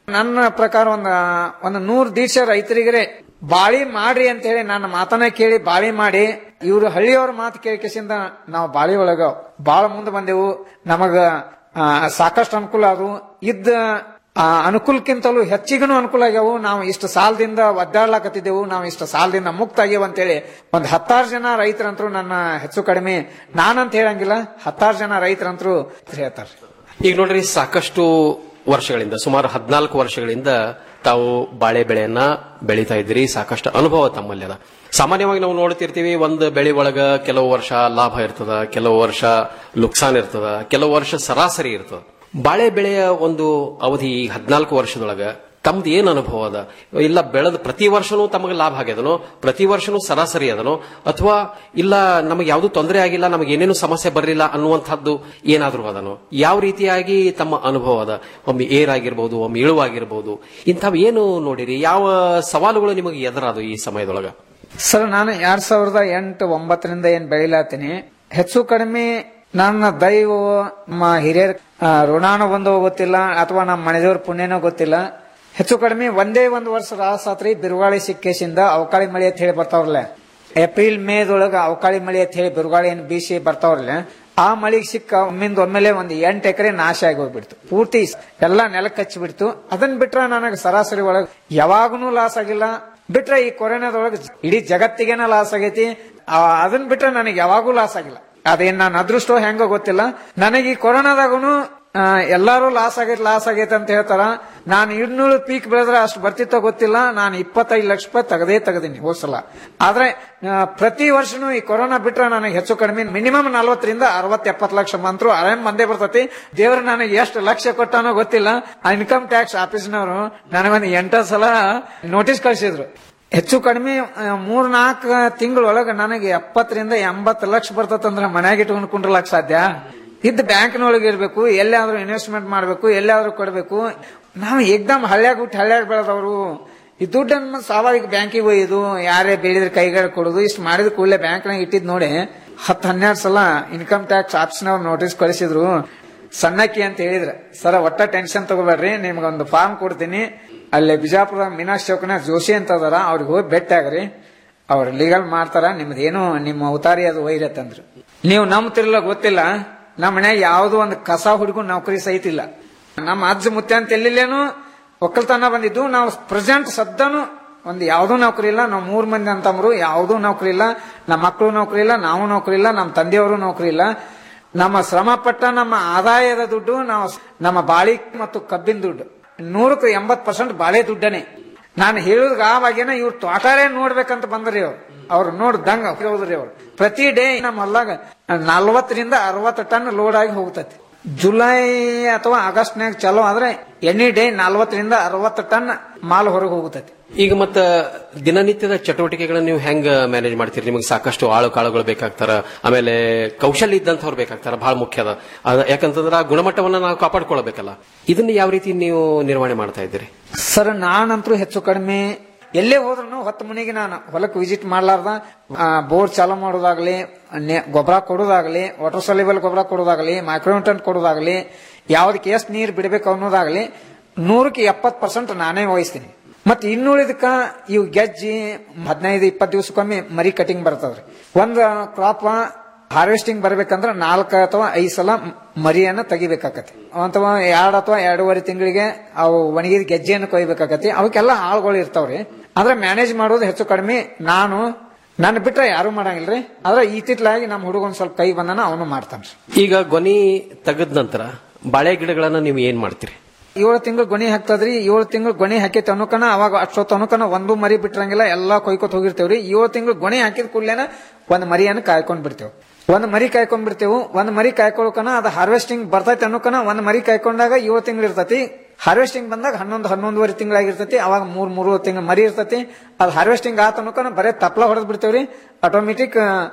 ನನ್ನ ಪ್ರಕಾರ ಒಂದ ಒಂದು ನೂರ್ ದೀಕ್ಷ ರೈತರಿಗೆ ಬಾಳಿ ಮಾಡ್ರಿ ಅಂತ ಹೇಳಿ ನನ್ನ ಮಾತನ್ನ ಕೇಳಿ ಬಾಳಿ ಮಾಡಿ ಇವ್ರು ಹಳ್ಳಿಯವ್ರ ಮಾತು ಕೇಳಿಕೆಸಿಂದ ನಾವು ಬಾಳಿ ಒಳಗ ಬಾಳ ಮುಂದೆ ಬಂದೆವು ನಮಗ ಆ, ಸಾಕಷ್ಟು ಅನುಕೂಲ ಅದು ಇದ್ದ ಆ, ಅನುಕೂಲಕ್ಕಿಂತಲೂ ಹೆಚ್ಚಿಗೂ ಅನುಕೂಲ ಆಗ್ಯಾವು ನಾವು ಇಷ್ಟು ಸಾಲದಿಂದ ಒದ್ದಾಡ್ಲಾಕತ್ತಿದ್ದೆವು ನಾವು ಇಷ್ಟು ಸಾಲದಿಂದ ಮುಕ್ತ ಆಗ್ಯಾವ ಅಂತೇಳಿ ಒಂದ್ ಹತ್ತಾರು ಜನ ರೈತರಂತರು ನನ್ನ ಹೆಚ್ಚು ಕಡಿಮೆ ನಾನಂತ ಹೇಳಂಗಿಲ್ಲ ಹತ್ತಾರು ಜನ ರೈತರಂತರು ಹೇಳ್ತಾರೆ ಈಗ ನೋಡ್ರಿ ಸಾಕಷ್ಟು ವರ್ಷಗಳಿಂದ ಸುಮಾರು ಹದಿನಾಲ್ಕು ವರ್ಷಗಳಿಂದ ತಾವು ಬಾಳೆ ಬೆಳೆಯನ್ನ ಬೆಳೀತಾ ಇದ್ದೀರಿ ಸಾಕಷ್ಟು ಅನುಭವ ತಮ್ಮಲ್ಲಿ ಅದ ಸಾಮಾನ್ಯವಾಗಿ ನಾವು ನೋಡ್ತಿರ್ತೀವಿ ಒಂದು ಬೆಳೆ ಒಳಗ ಕೆಲವು ವರ್ಷ ಲಾಭ ಇರ್ತದ ಕೆಲವು ವರ್ಷ ನುಕ್ಸಾನ್ ಇರ್ತದ ಕೆಲವು ವರ್ಷ ಸರಾಸರಿ ಇರ್ತದ ಬಾಳೆ ಬೆಳೆಯ ಒಂದು ಅವಧಿ ಈ ಹದಿನಾಲ್ಕು ವರ್ಷದೊಳಗ ತಮ್ದು ಏನ್ ಅನುಭವ ಅದ ಇಲ್ಲ ಬೆಳೆದ ಪ್ರತಿ ವರ್ಷನೂ ತಮಗೆ ಲಾಭ ಆಗ್ಯದನೋ ಪ್ರತಿ ವರ್ಷನೂ ಸರಾಸರಿ ಅದನೋ ಅಥವಾ ಇಲ್ಲ ನಮಗೆ ಯಾವ್ದು ತೊಂದರೆ ಆಗಿಲ್ಲ ನಮಗೆ ಏನೇನು ಸಮಸ್ಯೆ ಬರಲಿಲ್ಲ ಅನ್ನುವಂಥದ್ದು ಏನಾದ್ರೂ ಅದನೋ ಯಾವ ರೀತಿಯಾಗಿ ತಮ್ಮ ಅನುಭವ ಅದ ಒಮ್ಮೆ ಏರ್ ಆಗಿರ್ಬೋದು ಒಮ್ಮೆ ಇಳುವಾಗಿರ್ಬೋದು ಇಂಥವು ಏನು ನೋಡಿರಿ ಯಾವ ಸವಾಲುಗಳು ನಿಮಗೆ ಎದುರಾದು ಈ ಸಮಯದೊಳಗ ಸರ್ ನಾನು ಎರಡ್ ಸಾವಿರದ ಎಂಟು ಒಂಬತ್ತರಿಂದ ಏನ್ ಬೆಳಿಲಾತೀನಿ ಹೆಚ್ಚು ಕಡಿಮೆ ನನ್ನ ದೈವ ನಮ್ಮ ಹಿರಿಯರ ಆ, ಋಣಾನು ಬಂದೋ ಗೊತ್ತಿಲ್ಲ ಅಥವಾ ನಮ್ಮ ಮನೆದೇವ್ರ ಪುಣ್ಯನೋ ಗೊತ್ತಿಲ್ಲ ಹೆಚ್ಚು ಕಡಿಮೆ ಒಂದೇ ಒಂದು ವರ್ಷ ರಾಸಾತ್ರಿ ಬಿರುಗಾಳಿ ಸಿಕ್ಕೇಸಿಂದ ಅವಕಾಳಿ ಮಳೆ ಅಂತ ಹೇಳಿ ಬರ್ತಾವ್ರಲ್ಲ ಏಪ್ರಿಲ್ ಮೇದೊಳಗ ಅವಕಾಳಿ ಮಳೆ ಅಂತ ಹೇಳಿ ಬಿರುಗಾಳಿ ಏನ್ ಬೀಸಿ ಬರ್ತಾವ್ರಲ್ಲ ಆ ಮಳಿಗೆ ಸಿಕ್ಕ ಒಮ್ಮಿಂದ ಒಮ್ಮೆಲೆ ಒಂದು ಎಂಟು ಎಕರೆ ನಾಶ ಆಗಿ ಹೋಗ್ಬಿಡ್ತು ಪೂರ್ತಿ ಎಲ್ಲಾ ನೆಲಕ್ಕೆ ಹಚ್ಚಿಬಿಡ್ತು ಅದನ್ನ ಬಿಟ್ರ ನನಗೆ ಸರಾಸರಿ ಒಳಗ ಯಾವಾಗನೂ ಲಾಸ್ ಆಗಿಲ್ಲ ಬಿಟ್ರೆ ಈ ಕೊರೋನಾದೊಳಗೆ ಇಡೀ ಜಗತ್ತಿಗೇನ ಲಾಸ್ ಆಗೈತಿ ಆ, ಅದನ್ನ ಬಿಟ್ರೆ ನನಗೆ ಯಾವಾಗೂ ಲಾಸ್ ಆಗಿಲ್ಲ ಅದೇನ್ ನಾನು ಅದೃಷ್ಟ ಹೆಂಗೋ ಗೊತ್ತಿಲ್ಲ ನನಗೆ ಈ ಕೊರೋನಾದಾಗನು ಎಲ್ಲಾರು ಲಾಸ್ ಆಗೈತೆ ಲಾಸ್ ಆಗೈತೆ ಅಂತ ಹೇಳ್ತಾರ ನಾನು ಇನ್ನೂರು ಪೀಕ್ ಬೆಳೆದ್ರೆ ಅಷ್ಟು ಬರ್ತಿತ್ತೋ ಗೊತ್ತಿಲ್ಲ ನಾನು ಇಪ್ಪತ್ತೈದು ಲಕ್ಷ ರೂಪಾಯಿ ತೆಗದೇ ತೆಗದೀನಿ ಹೋಸಲ ಆದ್ರೆ ಆ, ಪ್ರತಿ ವರ್ಷನೂ ಈ ಕೊರೋನಾ ಬಿಟ್ರೆ ನನಗೆ ಹೆಚ್ಚು ಕಡಿಮೆ ಮಿನಿಮಮ್ ನಲ್ವತ್ತರಿಂದ ಅರವತ್ ಎಪ್ಪತ್ತು ಲಕ್ಷ ಮಂತ್ರು ಆರಾಮ್ ಬಂದೇ ಬರ್ತೈತಿ ದೇವ್ರು ನನಗೆ ಎಷ್ಟು ಲಕ್ಷ ಕೊಟ್ಟಾನೋ ಗೊತ್ತಿಲ್ಲ ಆ ಇನ್ಕಮ್ ಟ್ಯಾಕ್ಸ್ ಆಫೀಸ್ನವರು ನನಗೊಂದು ಎಂಟು ಸಲ ನೋಟಿಸ್ ಕಳಿಸಿದ್ರು ಹೆಚ್ಚು ಕಡಿಮೆ ಆ, ಮೂರ್ ನಾಲ್ಕು ತಿಂಗಳೊಳಗ ನನಗೆ ಎಪ್ಪತ್ತರಿಂದ ಎಂಬತ್ತು ಲಕ್ಷ ಬರ್ತದಂದ್ರೆ ಮನ್ಯಾಗ ಇಟ್ಕೊಂಡು ಕುಂಡ್ರಲಕ್ ಸಾಧ್ಯ ಇದ್ದ ಬ್ಯಾಂಕ್ನೊಳಗೆ ಇರ್ಬೇಕು ಎಲ್ಲಾದ್ರೂ ಇನ್ವೆಸ್ಟ್ಮೆಂಟ್ ಮಾಡ್ಬೇಕು ಎಲ್ಲಾದ್ರೂ ಕೊಡ್ಬೇಕು ನಾವು ಏಕ್ದಮ್ ಹಳ್ಳ್ಯಾಗ ಹುಟ್ಟಿ ಹಳ್ಳ್ಯಾಗ ಬೆಳೆದವರು ಈ ದುಡ್ಡನ್ನು ಸ್ವಾಭಾವಿಕ ಬ್ಯಾಂಕಿಗೆ ಒಯ್ದು ಯಾರೇ ಬೆಳೆದ್ರೆ ಕೈಗಾರ ಕೊಡೋದು ಇಷ್ಟು ಮಾಡಿದ ಕೂಡಲೇ ಬ್ಯಾಂಕ್ನಾಗ ಇಟ್ಟಿದ್ ನೋಡಿ ಹತ್ತು ಹನ್ನೆರಡು ಸಲ ಇನ್ಕಮ್ ಟ್ಯಾಕ್ಸ್ ಆಫೀಸ್ನವ್ರು ನೋಟಿಸ್ ಕಳಿಸಿದ್ರು ಸಣ್ಣಕ್ಕಿ ಅಂತ ಹೇಳಿದ್ರೆ ಸರ ಒಟ್ಟ ಟೆನ್ಷನ್ ತಗೋಬೇಡ್ರಿ ನಿಮ್ಗೊಂದು ಫಾರ್ಮ್ ಕೊಡ್ತೀನಿ ಅಲ್ಲಿ ಬಿಜಾಪುರ ಮೀನಾಕ್ಷಿ ಚೌಕನ ಜೋಶಿ ಅಂತ ಅದಾರ ಅವ್ರಿಗೆ ಹೋಗಿ ಭೇಟಿ ಆಗ್ರಿ ಅವ್ರು ಲೀಗಲ್ ಮಾಡ್ತಾರ ನಿಮ್ದು ಏನು ನಿಮ್ಮ ಅವತಾರಿ ಅದು ಒಯ್ರತ್ತಂದ್ರು ನೀವು ನಂಬ್ತಿರಲ್ಲ ಗೊತ್ತಿಲ್ಲ ನಮ್ಮ ಮನ್ಯಾಗ ಯಾವ್ದು ಒಂದು ಕಸ ಹುಡ್ಕೊಂಡು ನೌಕರಿ ಸಹಿತ ಇಲ್ಲ ನಮ್ಮ ಅಜ್ಜ ಮುತ್ತೆ ಅಂತ ಎಲ್ಲಿಲ್ಲೇನು ಒಕ್ಕಲ್ತನ ಬಂದಿದ್ದು ನಾವು ಪ್ರೆಸೆಂಟ್ ಸದ್ದಾನು ಒಂದು ಯಾವ್ದೂ ನೌಕರಿ ಇಲ್ಲ ನಾವು ಮೂರ್ ಮಂದಿ ಅಂತಂದ್ರು ಯಾವ್ದೂ ನೌಕರಿ ಇಲ್ಲ ನಮ್ಮ ಮಕ್ಕಳು ನೌಕರಿ ಇಲ್ಲ ನಾವು ನೌಕರಿ ಇಲ್ಲ ನಮ್ಮ ತಂದೆಯವರು ನೌಕರಿ ಇಲ್ಲ ನಮ್ಮ ಶ್ರಮ ಪಟ್ಟ ನಮ್ಮ ಆದಾಯದ ದುಡ್ಡು ನಾವು ನಮ್ಮ ಬಾಳಿ ಮತ್ತು ಕಬ್ಬಿನ ದುಡ್ಡು ನೂರಕ್ಕೆ ಎಂಬತ್ ಪರ್ಸೆಂಟ್ ಬಾಳೆ ದುಡ್ಡನೆ ನಾನು ಹೇಳುದ್ ಆವಾಗೇನ ಇವ್ರು ತೋಟಾರೇ ನೋಡ್ಬೇಕಂತ ಬಂದ್ರಿ ಅವ್ರು ಅವ್ರು ನೋಡ್ದಂಗ ಹೋದ್ರಿ ಅವ್ರು ಪ್ರತಿ ಡೇ ನಮ್ಮ ಹೊಲ್ದಾಗ ನಲ್ವತ್ತರಿಂದ ಅರವತ್ತು ಟನ್ ಲೋಡ್ ಆಗಿ ಹೋಗ್ತತಿ ಜುಲೈ ಅಥವಾ ಆಗಸ್ಟ್ನಾಗ ಚಲೋ ಆದ್ರೆ ಎನಿ ಡೇ ನಲ್ವತ್ತರಿಂದ ಅರವತ್ತು ಟನ್ ಮಾಲ್ ಹೊರಗೆ ಹೋಗುತ್ತತಿ ಈಗ ಮತ್ತ ದಿನನಿತ್ಯದ ಚಟುವಟಿಕೆಗಳನ್ನ ನೀವು ಹೆಂಗ್ ಮ್ಯಾನೇಜ್ ಮಾಡ್ತೀರಿ ನಿಮಗೆ ಸಾಕಷ್ಟು ಆಳು ಕಾಳುಗಳು ಬೇಕಾಗ್ತಾರ ಆಮೇಲೆ ಕೌಶಲ್ಯ ಇದ್ದಂಥವ್ರು ಬೇಕಾಗ್ತಾರ ಬಹಳ ಮುಖ್ಯ ಅದ ಅದ ಯಾಕಂತಂದ್ರ ಆ ಗುಣಮಟ್ಟವನ್ನ ನಾವು ಕಾಪಾಡ್ಕೊಳ್ಬೇಕಲ್ಲ ಇದನ್ನ ಯಾವ ರೀತಿ ನೀವು ನಿರ್ವಹಣೆ ಮಾಡ್ತಾ ಇದ್ದೀರಿ ಸರ್ ನಾನಂತರೂ ಹೆಚ್ಚು ಕಡಿಮೆ ಎಲ್ಲೇ ಹೋದ್ರು ಹೊತ್ತು ಮನೆಗೆ ನಾನು ಹೊಲಕ್ಕೆ ವಿಸಿಟ್ ಮಾಡ್ಲಾರ್ದ ಬೋರ್ ಚಾಲು ಮಾಡೋದಾಗ್ಲಿ ನೆ- ಗೊಬ್ಬರ ಕೊಡೋದಾಗ್ಲಿ ವಾಟರ್ ಸೊಲ್ಯೂಬಲ್ ಗೊಬ್ಬರ ಕೊಡೋದಾಗ್ಲಿ ಮೈಕ್ರೋನ್ಯೂಟ್ರೆಂಟ್ ಕೊಡೋದಾಗ್ಲಿ ಯಾವ್ದಕ್ಕೆ ಎಷ್ಟು ನೀರು ಬಿಡಬೇಕು ಅನ್ನೋದಾಗ್ಲಿ ನೂರಕ್ಕೆ ಎಪ್ಪತ್ ಪರ್ಸೆಂಟ್ ನಾನೇ ವಹಿಸ್ತೀನಿ ಮತ್ತೆ ಇನ್ನುಳಿದಕ್ಕ ಇವು ಗೆಜ್ಜಿ ಹದಿನೈದು ಇಪ್ಪತ್ತು ದಿವಸಕ್ಕೊಮ್ಮೆ ಮರಿ ಕಟಿಂಗ್ ಬರ್ತದ್ರಿ ಒಂದು ಕ್ರಾಪ್ ಹಾರ್ವೆಸ್ಟಿಂಗ್ ಬರ್ಬೇಕಂದ್ರ ನಾಲ್ಕು ಅಥವಾ ಐದು ಸಲ ಮ್- ಮರಿಯನ್ನ ತೆಗಿಬೇಕಾಕತಿ ಅಥವಾ ಎರಡು ಅಥವಾ ಎರಡೂವರೆ ತಿಂಗಳಿಗೆ ಅವು ಒಣಗಿದ ಗೆಜ್ಜೆಯನ್ನು ಕೊಯ್ಬೇಕಾಕತಿ ಅವಕ್ಕೆಲ್ಲ ಆಳುಗಳು ಇರ್ತಾವ್ರಿ ಆದ್ರೆ ಮ್ಯಾನೇಜ್ ಮಾಡೋದು ಹೆಚ್ಚು ಕಡಿಮೆ ನಾನು ನನ್ನ ಬಿಟ್ರೆ ಯಾರು ಮಾಡಂಗಿಲ್ರಿ ಆದ್ರೆ ಇತ್ತಿತ್ಲಾಗಿ ನಮ್ಮ ಹುಡುಗ ಒಂದ್ ಸ್ವಲ್ಪ ಕೈ ಬಂದನ ಅವನು ಮಾಡ್ತಾನ್ರಿ ಈಗ ಗೊನಿ ತೆಗೆದ ನಂತರ ಬಾಳೆ ಗಿಡಗಳನ್ನ ನೀವು ಏನ್ ಮಾಡ್ತೀರಿ ಏಳು ತಿಂಗಳು ಗೊಣಿ ಹಾಕ್ತದ್ರಿ ಏಳು ತಿಂಗಳು ಗೊಣಿ ಹಾಕೈತಿ ಅನ್ನೋಕನ ಅವಾಗ ಅಷ್ಟೊತ್ತು ಅನ್ನೋಕನ ಒಂದು ಮರಿ ಬಿಟ್ರಂಗಿಲ್ಲ ಎಲ್ಲಾ ಕೊಯ್ಕೊತ್ ಹೋಗಿರ್ತೇವ್ರಿ ಏಳು ತಿಂಗಳು ಗೊಣಿ ಹಾಕಿದ ಕೂಡ್ಲೇನ ಒಂದ್ ಮರಿಯನ್ನ ಕಾಯ್ಕೊಂಡ್ ಬಿಡ್ತೇವೆ ಒಂದ್ ಮರಿ ಕಾಯ್ಕೊಂಡ್ ಬಿಡ್ತೇವು ಒಂದ್ ಮರಿ ಕಾಯ್ಕೊಳಕನ ಅದ ಹಾರ್ವೆಸ್ಟಿಂಗ್ ಬರ್ತೈತಿ ಅನ್ನೋಕನ ಒಂದ್ ಮರಿ ಕಾಯ್ಕೊಂಡಾಗ ಏಳು ತಿಂಗಳು ಇರ್ತೈತಿ ಹಾರ್ವೆಸ್ಟಿಂಗ್ ಬಂದಾಗ ಹನ್ನೊಂದು ಹನ್ನೊಂದುವರೆ ತಿಂಗಳಾಗಿರ್ತೈತಿ ಅವಾಗ ಮೂರ್ ಮೂರು ತಿಂಗಳು ಮರಿ ಇರ್ತೈತಿ ಅದ್ ಹಾರ್ವೆಸ್ಟಿಂಗ್ ಆತ ಅನ್ನೋಕನ ಬರೇ ತಪ್ಲ ಹೊಡೆದ್ ಬಿಡ್ತೇವ್ರಿ ಆಟೋಮೆಟಿಕ್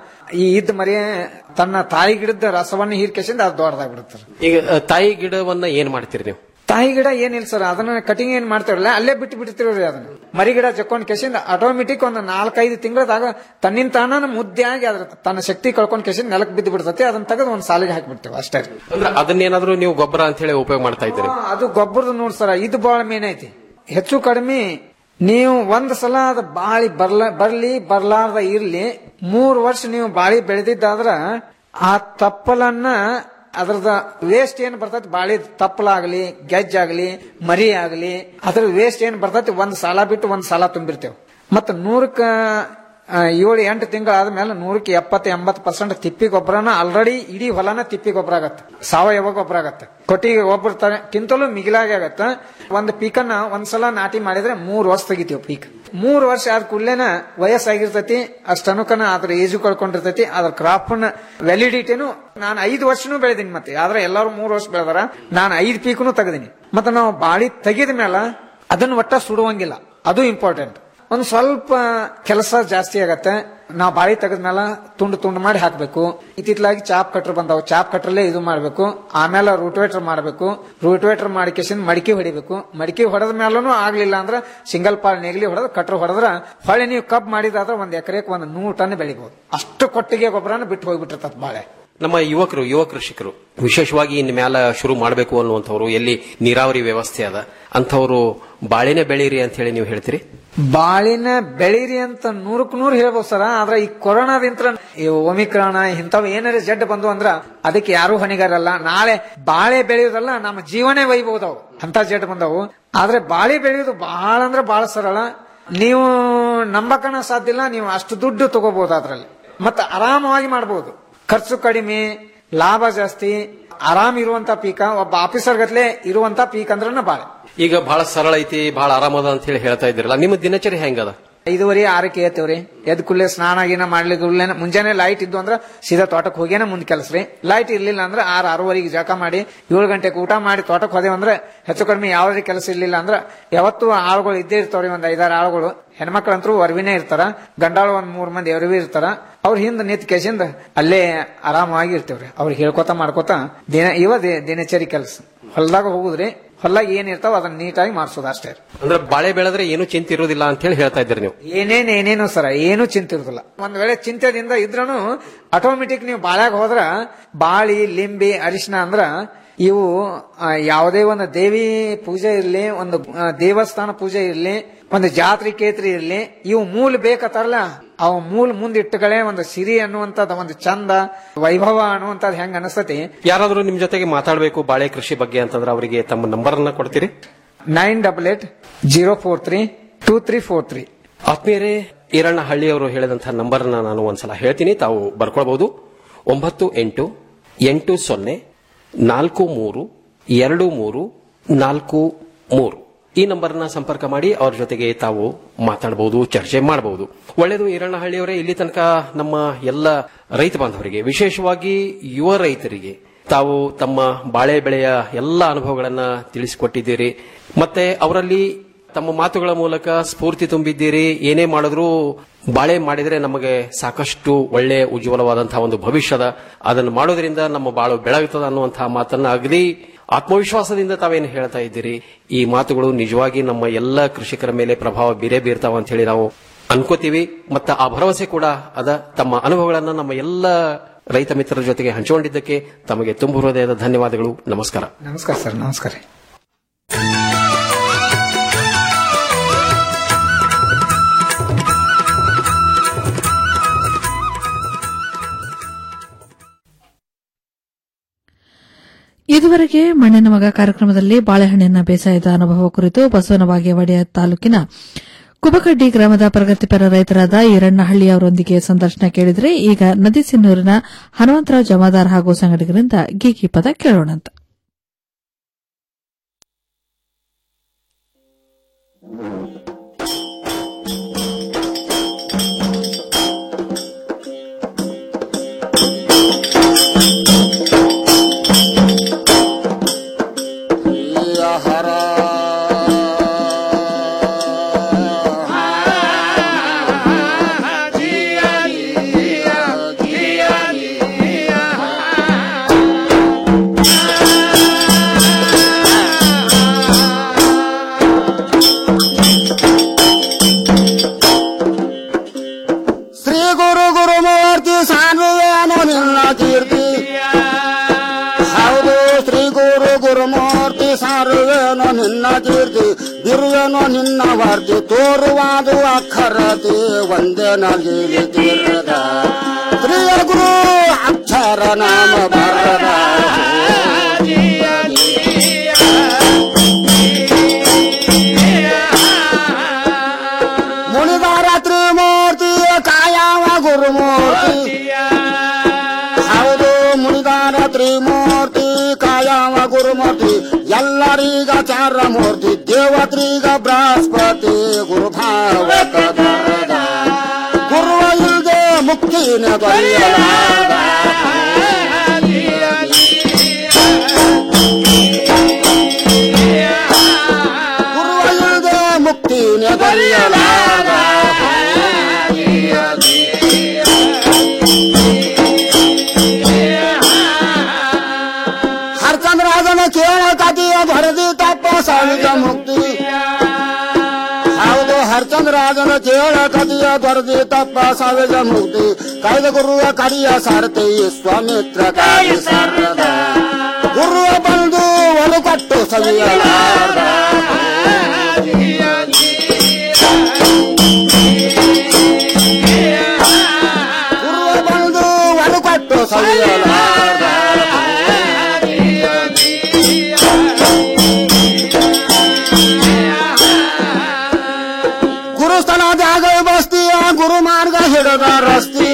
ಈ ಇದ್ದ ಮರಿ ತನ್ನ ತಾಯಿ ಗಿಡದ ರಸವನ್ನ ಹೀರ್ಕೆಸಿಂದ ಅದು ದೊಡ್ಡದಾಗ್ಬಿಡುತ್ತೆ ಈಗ ಅ, ತಾಯಿ ಗಿಡವನ್ನ ಏನ್ ಮಾಡ್ತೀರಿ ನೀವು ತಾಯಿ ಗಿಡ ಏನಿಲ್ಲ ಸರ್ ಅದನ್ನ ಕಟಿಂಗ್ ಏನ್ ಮಾಡ್ತೇವಲ್ಲ ಅಲ್ಲೇ ಬಿಟ್ಟು ಬಿಡ್ತಿವ್ರಿ ಅದನ್ನ ಮರಿ ಗಿಡ ಜಕ್ಕೊಂಡ್ ಕೆಸಿಂದ ಆಟೋಮೆಟಿಕ್ ಒಂದು ನಾಲ್ಕೈದು ತಿಂಗಳದಾಗ ತನ್ನಿಂದ ತಾನ ಮುದ್ದೆ ಆಗಿ ಅದ್ರ ತನ್ನ ಶಕ್ತಿ ಕಳ್ಕೊಂಡ್ ಕೆಸಿಂದ ನೆಲಕ್ ಬಿದ್ದು ಬಿಡ್ತೈತಿ ಅದನ್ನ ತೆಗೆದು ಒಂದ್ ಸಾಲಿಗೆ ಹಾಕಿಬಿಡ್ತೇವೆ ಅಷ್ಟೇ ರೀ. ಅಂದ್ರೆ ಅದನ್ನೇನಾದ್ರೂ ನೀವು ಗೊಬ್ಬರ ಅಂತ ಹೇಳಿ ಉಪಯೋಗ ಮಾಡ್ತಾ ಇದ್ದೀರಿ ಹಾ, ಅದು ಗೊಬ್ಬರದ ನೋಡ್ ಸರ ಇದು ಬಹಳ ಮೇನ್ ಐತಿ ಹೆಚ್ಚು ಕಡಿಮೆ ನೀವು ಒಂದ್ ಸಲ ಅದು ಬಾಳಿ ಬರ್ಲ ಬರ್ಲಿ ಬರ್ಲಾರ್ದ ಇರ್ಲಿ ಮೂರ್ ವರ್ಷ ನೀವು ಬಾಳಿ ಬೆಳೆದಿದ್ದಾದ್ರ ಆ ತಪ್ಪಲನ್ನ ಅದ್ರದ ವೇಸ್ಟ್ ಏನ್ ಬರ್ತೈತಿ ಬಾಳಿ ತಪ್ಪಲಾಗ್ಲಿ ಗೆಜ್ಜಾಗ್ಲಿ ಮರಿ ಆಗ್ಲಿ ಅದ್ರ ವೇಸ್ಟ್ ಏನ್ ಬರ್ತೈತಿ ಒಂದ್ ಸಾಲ ಬಿಟ್ಟು ಒಂದ್ ಸಾಲ ತುಂಬಿರ್ತೇವೆ ಮತ್ತ ನೂರಕ್ಕ ಆ, ಏಳು ಎಂಟು ತಿಂಗಳ ಆದ್ಮೇಲೆ ನೂರಕ್ಕೆ ಎಪ್ಪತ್ತು ಎಂಬತ್ತು ಪರ್ಸೆಂಟ್ ತಿಪ್ಪಿ ಗೊಬ್ಬರನ ಆಲ್ರೆಡಿ ಇಡೀ ಹೊಲನ ತಿಪ್ಪಿ ಗೊಬ್ಬರ ಆಗತ್ತೆ ಸಾವಯವ ಗೊಬ್ಬರ ಆಗತ್ತೆ ಕೊಟ್ಟಿಗೆ ಗೊಬ್ಬರ ತರ ಕಿಂತಲೂ ಮಿಗಿಲಾಗಿ ಆಗತ್ತ ಒಂದು ಪೀಕನ್ನ ಒಂದ್ಸಲ ನಾಟಿ ಮಾಡಿದ್ರೆ ಮೂರ್ ವರ್ಷ ತೆಗಿತೀವಿ ಪೀಕ್ ಮೂರ್ ವರ್ಷ ಆದ ಕೂಡ್ಲೇನ ವಯಸ್ಸಾಗಿರ್ತೈತಿ ಅಷ್ಟನುಕನ ಅದ್ರ ಏಜು ಕಳ್ಕೊಂಡಿರ್ತೈತಿ ಅದ್ರ ಕ್ರಾಪ್ ವ್ಯಾಲಿಡಿಟಿನು ನಾನು ಐದು ವರ್ಷನೂ ಬೆಳೆದೀನಿ ಮತ್ತೆ ಆದ್ರೆ ಎಲ್ಲಾರು ಮೂರ್ ವರ್ಷ ಬೆಳೆದಾರ ನಾನು ಐದು ಪೀಕ್ನು ತೆಗೆದೀನಿ ಮತ್ತೆ ನಾವು ಬಾಳಿ ತೆಗಿದ ಮೇಲೆ ಅದನ್ನ ಒಟ್ಟ ಸುಡುವಂಗಿಲ್ಲ ಅದು ಇಂಪಾರ್ಟೆಂಟ್ ಒಂದ್ ಸ್ವಲ್ಪ ಕೆಲಸ ಜಾಸ್ತಿ ಆಗತ್ತೆ ನಾವು ಬಾಳಿ ತೆಗೆದ್ಮೇಲೆ ತುಂಡು ತುಂಡು ಮಾಡಿ ಹಾಕ್ಬೇಕು ಇತ್ತಿತ್ಲಾಗಿ ಚಾಪ್ ಕಟ್ರ್ ಬಂದಾವು ಚಾಪ್ ಕಟ್ರಲ್ಲೇ ಇದು ಮಾಡ್ಬೇಕು ಆಮೇಲೆ ರೂಟ್ವೇಟರ್ ಮಾಡ್ಬೇಕು ರೂಟ್ವೇಟರ್ ಮಾಡಿ ಕೇಸಿಂದ ಮಡಿಕೆ ಹೊಡಿಬೇಕು ಮಡಿಕೆ ಹೊಡೆದ ಮೇಲೂ ಆಗ್ಲಿಲ್ಲ ಅಂದ್ರೆ ಸಿಂಗಲ್ ಪಾಲ್ ನೆಗಲಿ ಹೊಡೆದ್ ಕಟ್ರ್ ಹೊಡೆದ್ರ ಹೊಳೆ ನೀವು ಕಬ್ ಮಾಡಿದಾದ್ರೆ ಒಂದ್ ಎಕರೆಗೆ ಒಂದ್ ನೂರು ಟನ್ ಬೆಳಿಬಹುದು ಅಷ್ಟು ಕೊಟ್ಟಿಗೆ ಗೊಬ್ಬರನ ಬಿಟ್ಟು ಹೋಗ್ಬಿಟ್ಟಿರ್ತದ ಬಾಳೆ ನಮ್ಮ ಯುವಕರು ಯುವ ಕೃಷಿಕರು ವಿಶೇಷವಾಗಿ ಇನ್ ಮ್ಯಾಲ ಶುರು ಮಾಡಬೇಕು ಅನ್ನುವಂಥವ್ರು ಎಲ್ಲಿ ನೀರಾವರಿ ವ್ಯವಸ್ಥೆ ಅದ ಅಂಥವ್ರು ಬಾಳೆನೆ ಬೆಳೀರಿ ಅಂತ ಹೇಳಿ ನೀವು ಹೇಳ್ತೀರಿ ಬಾಳಿನ ಬೆಳೀರಿ ಅಂತ ನೂರಕ್ ನೂರ್ ಹೇಳ್ಬೋದು ಸರ ಆದ್ರೆ ಈ ಕೊರೋನಾದಿಂತ್ರ ಈ ಒಮಿಕ್ರಾಣ ಇಂಥವ್ ಏನಾರ ಜಡ್ ಬಂದು ಅಂದ್ರ ಅದಕ್ಕೆ ಯಾರು ಹೊಣೆಗಾರಲ್ಲ ನಾಳೆ ಬಾಳೆ ಬೆಳೆಯೋದಲ್ಲ ನಮ್ಮ ಜೀವನೇ ಒಯ್ಬಹುದವು ಅಂತ ಜಡ್ ಬಂದವು ಆದ್ರೆ ಬಾಳೆ ಬೆಳೆಯೋದು ಬಹಳ ಅಂದ್ರೆ ಬಹಳ ಸರಳ ನೀವು ನಂಬಕನ ಸಾಧ್ಯ ಇಲ್ಲ ನೀವು ಅಷ್ಟು ದುಡ್ಡು ತಗೋಬಹುದು ಅದ್ರಲ್ಲಿ ಮತ್ತೆ ಆರಾಮವಾಗಿ ಮಾಡಬಹುದು ಖರ್ಚು ಕಡಿಮೆ ಲಾಭ ಜಾಸ್ತಿ ಆರಾಮ್ ಇರುವಂತ ಪೀಕ ಒಬ್ಬ ಆಫೀಸರ್ ಗತ್ಲೆ ಇರುವಂತ ಪೀಕ್ ಅಂದ್ರನ ಬಾಳೆ ಈಗ ಬಹಳ ಸರಳ ಐತಿ ಬಹಳ ಆರಾಮದ ಅಂತ ಹೇಳಿ ಹೇಳ್ತಾ ಇದ್ದೀರಲ್ಲ ನಿಮ್ಮ ದಿನಚರಿ ಹೆಂಗದ ಐದುವರೆ ಆರಕ್ಕೆ ಏತೇವ್ರಿ ಎದ್ ಕುಲ್ಲೇ ಸ್ನಾನ ಗೀನ ಮಾಡ್ಲಿಕ್ಕೆ ಉಳ್ಳೇನ ಮುಂಜಾನೆ ಲೈಟ್ ಇದ್ದು ಅಂದ್ರ ಸೀದಾ ತೋಟಕ್ಕೆ ಹೋಗ್ಯಾನ ಮುಂದ್ ಕೆಲಸ ರೀ ಲೈಟ್ ಇರ್ಲಿಲ್ಲ ಅಂದ್ರೆ ಆರ್ ಆರೂವರೆಗೆ ಜಳಕ ಮಾಡಿ ಏಳು ಗಂಟೆಗೆ ಊಟ ಮಾಡಿ ತೋಟಕ್ಕೆ ಹೋದೇವ್ ಅಂದ್ರೆ ಹೆಚ್ಚು ಕಡಿಮೆ ಯಾವುದೇ ಕೆಲಸ ಇರ್ಲಿಲ್ಲ ಅಂದ್ರೆ ಯಾವತ್ತೂ ಆಳುಗಳು ಇದ್ದೇ ಇರ್ತಾವ್ರಿ ಒಂದ್ ಐದಾರು ಆಳುಗಳು ಹೆಣ್ಮಕ್ಳಂತರೂ ವರ್ವಿನೇ ಇರ್ತಾರ ಗಂಡಾಳು ಒಂದ್ ಮೂರ್ ಮಂದಿ ಎರವಿ ಇರ್ತಾರ ಅವ್ರ ಹಿಂದ್ ನಿಂತ್ ಕೇಸಿಂದ ಅಲ್ಲೇ ಆರಾಮಾಗಿ ಇರ್ತೇವ್ರಿ ಅವ್ರಿಗೆ ಹೇಳ್ಕೊತ ಮಾಡ್ಕೊತ ದಿನ ಇವ ದಿ- ದಿನಚರಿ ಕೆಲಸ ಹೊಲ್ದಾಗ ಹೋಗುದ್ರಿ ಹೊಲ್ದಾಗ ಏನ್ ಇರ್ತಾವ ಅದನ್ನ ನೀಟಾಗಿ ಮಾಡ್ಸೋದು ಅಷ್ಟೇ ಅಂದ್ರೆ ಬಾಳೆ ಬೆಳೆದ್ರೆ ಏನು ಚಿಂತೆ ಇರೋದಿಲ್ಲ ಅಂತ ಹೇಳಿ ಹೇಳ್ತಾ ಇದ್ದೀರಿ ನೀವು ಏನೇನ್ ಏನೇನು ಸರ ಏನು ಚಿಂತೆ ಇರುದಿಲ್ಲ ಒಂದ್ ವೇಳೆ ಚಿಂತೆದಿಂದ ಇದ್ರೂ ಆಟೋಮೆಟಿಕ್ ನೀವು ಬಾಳ್ಯಾಗ ಹೋದ್ರ ಬಾಳಿ ಲಿಂಬಿ ಅರಿಶಿನ ಅಂದ್ರ ಇವು ಆ, ಯಾವುದೇ ಒಂದು ದೇವಿ ಪೂಜೆ ಇರ್ಲಿ ಒಂದು ಆ, ದೇವಸ್ಥಾನ ಪೂಜೆ ಇರ್ಲಿ ಒಂದು ಜಾತ್ರೆ ಕೇತ್ರಿ ಇರ್ಲಿ ಇವು ಮೂಲ ಬೇಕತ್ತಾರಲ್ಲ ಅವು ಮೂಲ ಮುಂದಿಟ್ಟಗಳೇ ಒಂದು ಸಿರಿ ಅನ್ನುವಂಥದ್ದು ಒಂದು ಚಂದ ವೈಭವ ಅನ್ನುವಂಥದ್ದು ಹೆಂಗ್ ಅನಿಸ್ತತಿ ಯಾರಾದ್ರೂ ನಿಮ್ ಜೊತೆಗೆ ಮಾತಾಡಬೇಕು ಬಾಳೆ ಕೃಷಿ ಬಗ್ಗೆ ಅಂತಂದ್ರೆ ಅವರಿಗೆ ತಮ್ಮ ನಂಬರ್ ಅನ್ನ ಕೊಡ್ತೀರಿ nine double eight zero four three two three four three ಆತ್ಮೀಯರೇ ಈರಣ್ಣ ಹಳ್ಳಿ ಅವರು ಹೇಳಿದಂತಹ ನಂಬರ್ನ ನಾನು ಒಂದ್ಸಲ ಹೇಳ್ತೀನಿ ತಾವು ಬರ್ಕೊಳ್ಬಹುದು ಒಂಬತ್ತು ಎಂಟು ಎಂಟು ಸೊನ್ನೆ ನಾಲ್ಕು ಮೂರು ಎರಡು ಮೂರು ನಾಲ್ಕು ಮೂರು ಈ ನಂಬರ್ನ ಸಂಪರ್ಕ ಮಾಡಿ ಅವ್ರ ಜೊತೆಗೆ ತಾವು ಮಾತಾಡಬಹುದು ಚರ್ಚೆ ಮಾಡಬಹುದು ಒಳ್ಳೆಯದು ಈರಣ್ಣಹಳ್ಳಿಯವರೇ ಇಲ್ಲಿ ತನಕ ನಮ್ಮ ಎಲ್ಲ ರೈತ ಬಾಂಧವರಿಗೆ ವಿಶೇಷವಾಗಿ ಯುವ ರೈತರಿಗೆ ತಾವು ತಮ್ಮ ಬಾಳೆ ಬೆಳೆಯ ಎಲ್ಲ ಅನುಭವಗಳನ್ನ ತಿಳಿಸಿಕೊಟ್ಟಿದ್ದೀರಿ ಮತ್ತೆ ಅವರಲ್ಲಿ ತಮ್ಮ ಮಾತುಗಳ ಮೂಲಕ ಸ್ಫೂರ್ತಿ ತುಂಬಿದ್ದೀರಿ ಏನೇ ಮಾಡಿದ್ರೂ ಬಾಳೆ ಮಾಡಿದ್ರೆ ನಮಗೆ ಸಾಕಷ್ಟು ಒಳ್ಳೆ ಉಜ್ವಲವಾದಂತಹ ಒಂದು ಭವಿಷ್ಯದ ಅದನ್ನು ಮಾಡೋದ್ರಿಂದ ನಮ್ಮ ಬಾಳು ಬೆಳಗುತ್ತದೆ ಅನ್ನುವಂತಹ ಮಾತನ್ನ ಅಗದಿ ಆತ್ಮವಿಶ್ವಾಸದಿಂದ ತಾವೇನು ಹೇಳ್ತಾ ಇದ್ದೀರಿ ಈ ಮಾತುಗಳು ನಿಜವಾಗಿ ನಮ್ಮ ಎಲ್ಲ ಕೃಷಿಕರ ಮೇಲೆ ಪ್ರಭಾವ ಬೀರೇ ಬೀರ್ತಾವ ಅಂತ ಹೇಳಿ ನಾವು ಅನ್ಕೋತೀವಿ ಮತ್ತೆ ಆ ಭರವಸೆ ಕೂಡ ಅದ ತಮ್ಮ ಅನುಭವಗಳನ್ನ ನಮ್ಮ ಎಲ್ಲ ರೈತ ಮಿತ್ರರ ಜೊತೆಗೆ ಹಂಚಿಕೊಂಡಿದ್ದಕ್ಕೆ ತಮಗೆ ತುಂಬು ಹೃದಯದ ಧನ್ಯವಾದಗಳು ನಮಸ್ಕಾರ ನಮಸ್ಕಾರ ಸರ್ ನಮಸ್ಕಾರ ಇದುವರೆಗೆ ಮಣ್ಣಿನ ಮಗ ಕಾರ್ಯಕ್ರಮದಲ್ಲಿ ಬಾಳೆಹಣ್ಣಿನ ಬೇಸಾಯದ ಅನುಭವ ಕುರಿತು ಬಸವನ ಬಾಗೇವಾಡಿಯ ತಾಲೂಕಿನ ಕುಬಕಡ್ಡಿ ಗ್ರಾಮದ ಪ್ರಗತಿಪರ ರೈತರಾದ ಈರಣ್ಣಹಳ್ಳಿ ಅವರೊಂದಿಗೆ ಸಂದರ್ಶನ ಕೇಳಿದರೆ ಈಗ ನದಿ ಸಿನ್ನೂರಿನ ಹನುಮಂತರಾವ್ ಜಮಾದಾರ್ ಹಾಗೂ ಸಂಘಟಕರಿಂದ ಗೀಗಿ ಪದ ಕೇಳೋಣಂತ Yeah. ವರ್ತಿ ತೋರುವಾದು ಅಕ್ಷರತಿ ಒಂದೇ ನಲಿಲಿ ತೀರದ ಸ್ತ್ರೀಯ ಗುರು ಅಕ್ಷರ ನಾಮ ಬರದ ಮುನಿದಾರ ತ್ರಿಮೂರ್ತಿ ಕಾಯವ ಗುರುಮೂರ್ತಿ ಹೌದು ಮುನಿದಾರ ತ್ರಿಮೂರ್ತಿ ಕಾಯವ ಗುರುಮೂರ್ತಿ ಎಲ್ಲರೀಗ ಚಾರ ಮೂರ್ತಿ ದೇವತ್ರೀಗ ಬೃಹಸ್ಪತಿ ಗುರುಭಾವಕದ ಗುರುವ ಇಲ್ದೆ ಮುಕ್ತಿನ ದೊರೆಯಲಾರದ ಗುರುವ ಇಲ್ದೆ ಮುಕ್ತಿನ ದೊರೆಯಲಾರದ ಹರ್ಚಂದ್ರಾಜನ ಕೇಳ ಕಥೆಯ ಭರದಿ ತಪ್ಪ ಸಾವಿದ ಮುಕ್ತಿ ಹೌದು ಹರ್ಚಂದ್ರಾಜನ ಕೇಳ ಕಥೆಯ ದೊರದಿ ತಪ್ಪ ಸಾವಿದ ಮುಕ್ತಿ ಕೈದ ಗುರುವ ಕರಿಯ ಸಾರಥಿ ಸ್ವಾಮಿತ್ರ ಕಾಯಿ ಸಾರದ ಗುರುವ ಬಂದು ಒಲು ಕೊಟ್ಟು ಸವಿಯಲಾರದ ಗುರುವ ಬಂದು ಒಲು ಕೊಟ್ಟು ಸವಿಯಲಾರದ ಗುರುಸ್ಥಳ ಜಾಗ ಬಸ್ತಿಯ ಗುರು ಮಾರ್ಗ ಹಿಡದ ರಸ್ತಿ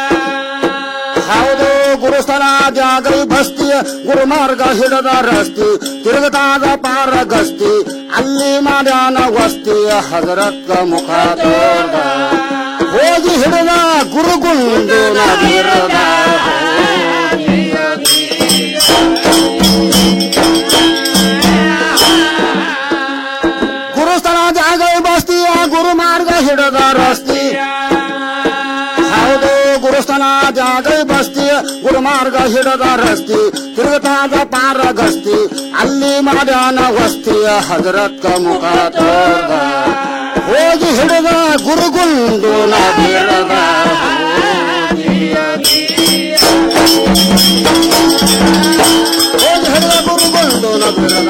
ಹೌದು ಗುರುಸ್ಥಳ ಜಾಗ ಬಸ್ತಿಯ ಗುರು ಮಾರ್ಗ ಹಿಡದ ರಸ್ತಿ ತಿರುಗತಾದ ಪಾರ ಗಸ್ತಿ ಅಲ್ಲಿ ಮಾಡ್ಯಾನ ವಸ್ತಿಯ ಹಜರಕ್ಕ ಮುಖ ತೋರ್ದ ಹೋಗಿ ಹಿಡಿದ ಗುರುಗುಂಡು ನದಿರದ ಗುರುಸ್ಥಳ ಜಾಗ ಬಸ್ತಿಯ ಗುರು ಮಾರ್ಗ ಹಿಡದ ರಸ್ತಿ ಹೌದು ಗುರುಸ್ಥಳ ಜಾಗ ಬಸ್ತಿ ಗುರು ಮಾರ್ಗ ಹಿಡದ ರಸ್ತಿ ತಿರುಗತಾದ ಪಾರ ಗಸ್ತಿ ಅಲ್ಲಿ ಮಾಡ್ಯಾನ ವಸ್ತಿಯ ಹಜರತ್ಕ ಮುಖ ತೋರ್ದ ಹೋಗಿ ಹಿಡಿದ ಗುರುಗುಂಡು ನದಿರದ ಹೋಗಿ ಹಿಡಿದ ಗುರುಗುಂಡು ನದಿರದ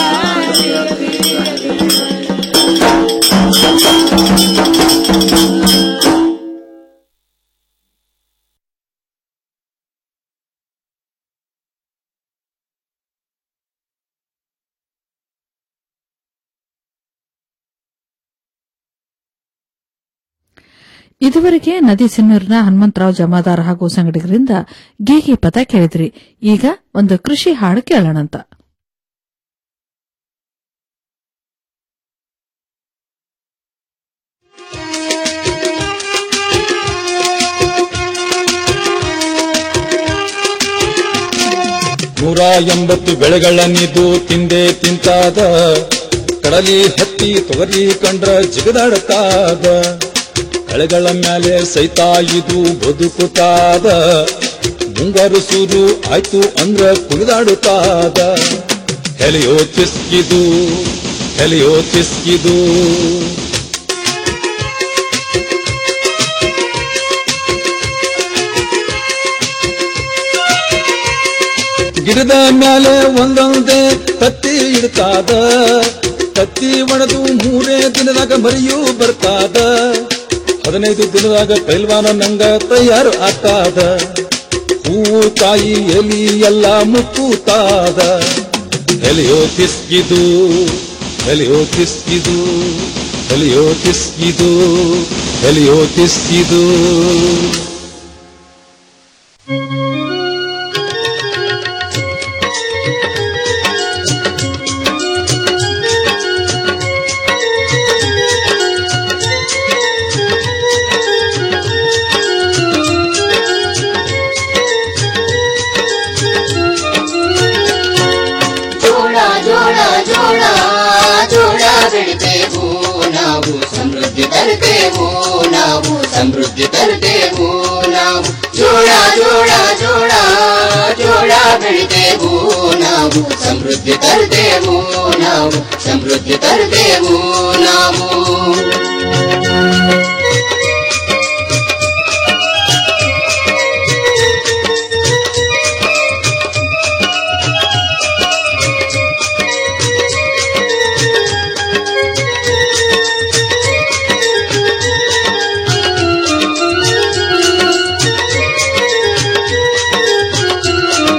ಇದುವರೆಗೆ ನದಿ ಸಿನ್ನೂರಿನ ಹನುಮಂತರಾವ್ ಜಮಾದಾರ್ ಹಾಗೂ ಸಂಗಡಿಗರಿಂದ ಗೇಗೆ ಪದ ಕೇಳಿದ್ರಿ ಈಗ ಒಂದು ಕೃಷಿ ಹಾಡು ಕೇಳೋಣಂತ ನೂರ ಎಂಬತ್ತು ಬೆಳೆಗಳನ್ನಿದು ತಿಂದೆ ತಿಂತಾದ ಕಡಲಿ ಹತ್ತಿ ತೊಗರಿ ಕಂಡ್ರ ಜಿಗದಾಡತಾದ ಕಳೆಗಳ ಮ್ಯಾಲೆ ಸೈತ ಇದು ಬದುಕುತ್ತಾದ ಮುಂಗಾರು ಸೂರು ಆಯ್ತು ಅಂದ್ರ ಕುಣಿದಾಡುತ್ತಾದ ಹೆಲಿಯೋ ತಿಸ್ಕಿದು ಹೆಲಿಯೋ ತಿಸ್ಕಿದು ಗಿಡದ ಮ್ಯಾಲೆ ಒಂದೊಂದೇ ತತ್ತಿ ಇಡ್ತಾದ ತತ್ತಿ ಒಣದು ಮೂರೇ ದಿನದಾಗ ಮರಿಯೂ ಬರ್ತಾದ ಹದಿನೈದು ದಿನದಾಗ ಪೈಲ್ವಾನ ನಂಗ ತಯಾರು ಆಗ್ತಾದ ಹೂವು ಕಾಯಿ ಎಲಿ ಎಲ್ಲ ಮುಕ್ಕುತ್ತಾದ ಎಲೆಯೋ ತಿಸ್ಕಿದು ಎಲೆಯೋ ತಿಸ್ಕಿದು ಎಲೆಯೋ ತಿಸ್ಕಿದು ಎಲೆಯೋ ತಿಸ್ಕಿದು ಜೋಳ ಜೋಳ ಜೋಳ ಜೋಳ ಬೆಳಿತೇವು ನಾವು ಸಮೃದ್ಧಿ ತರುತ್ತೇವು ನಾವು ಸಮೃದ್ಧಿ ತರುತ್ತೇವು ನಾವು ಜೋಳ ಜೋಳ ಜೋಳ ಜೋಳ ಬೆಳಿತೇವು ನಾವು ಸಮೃದ್ಧಿ ತರುತ್ತೇವು ನಾವು ಸಮೃದ್ಧಿ ತರುತ್ತೇವು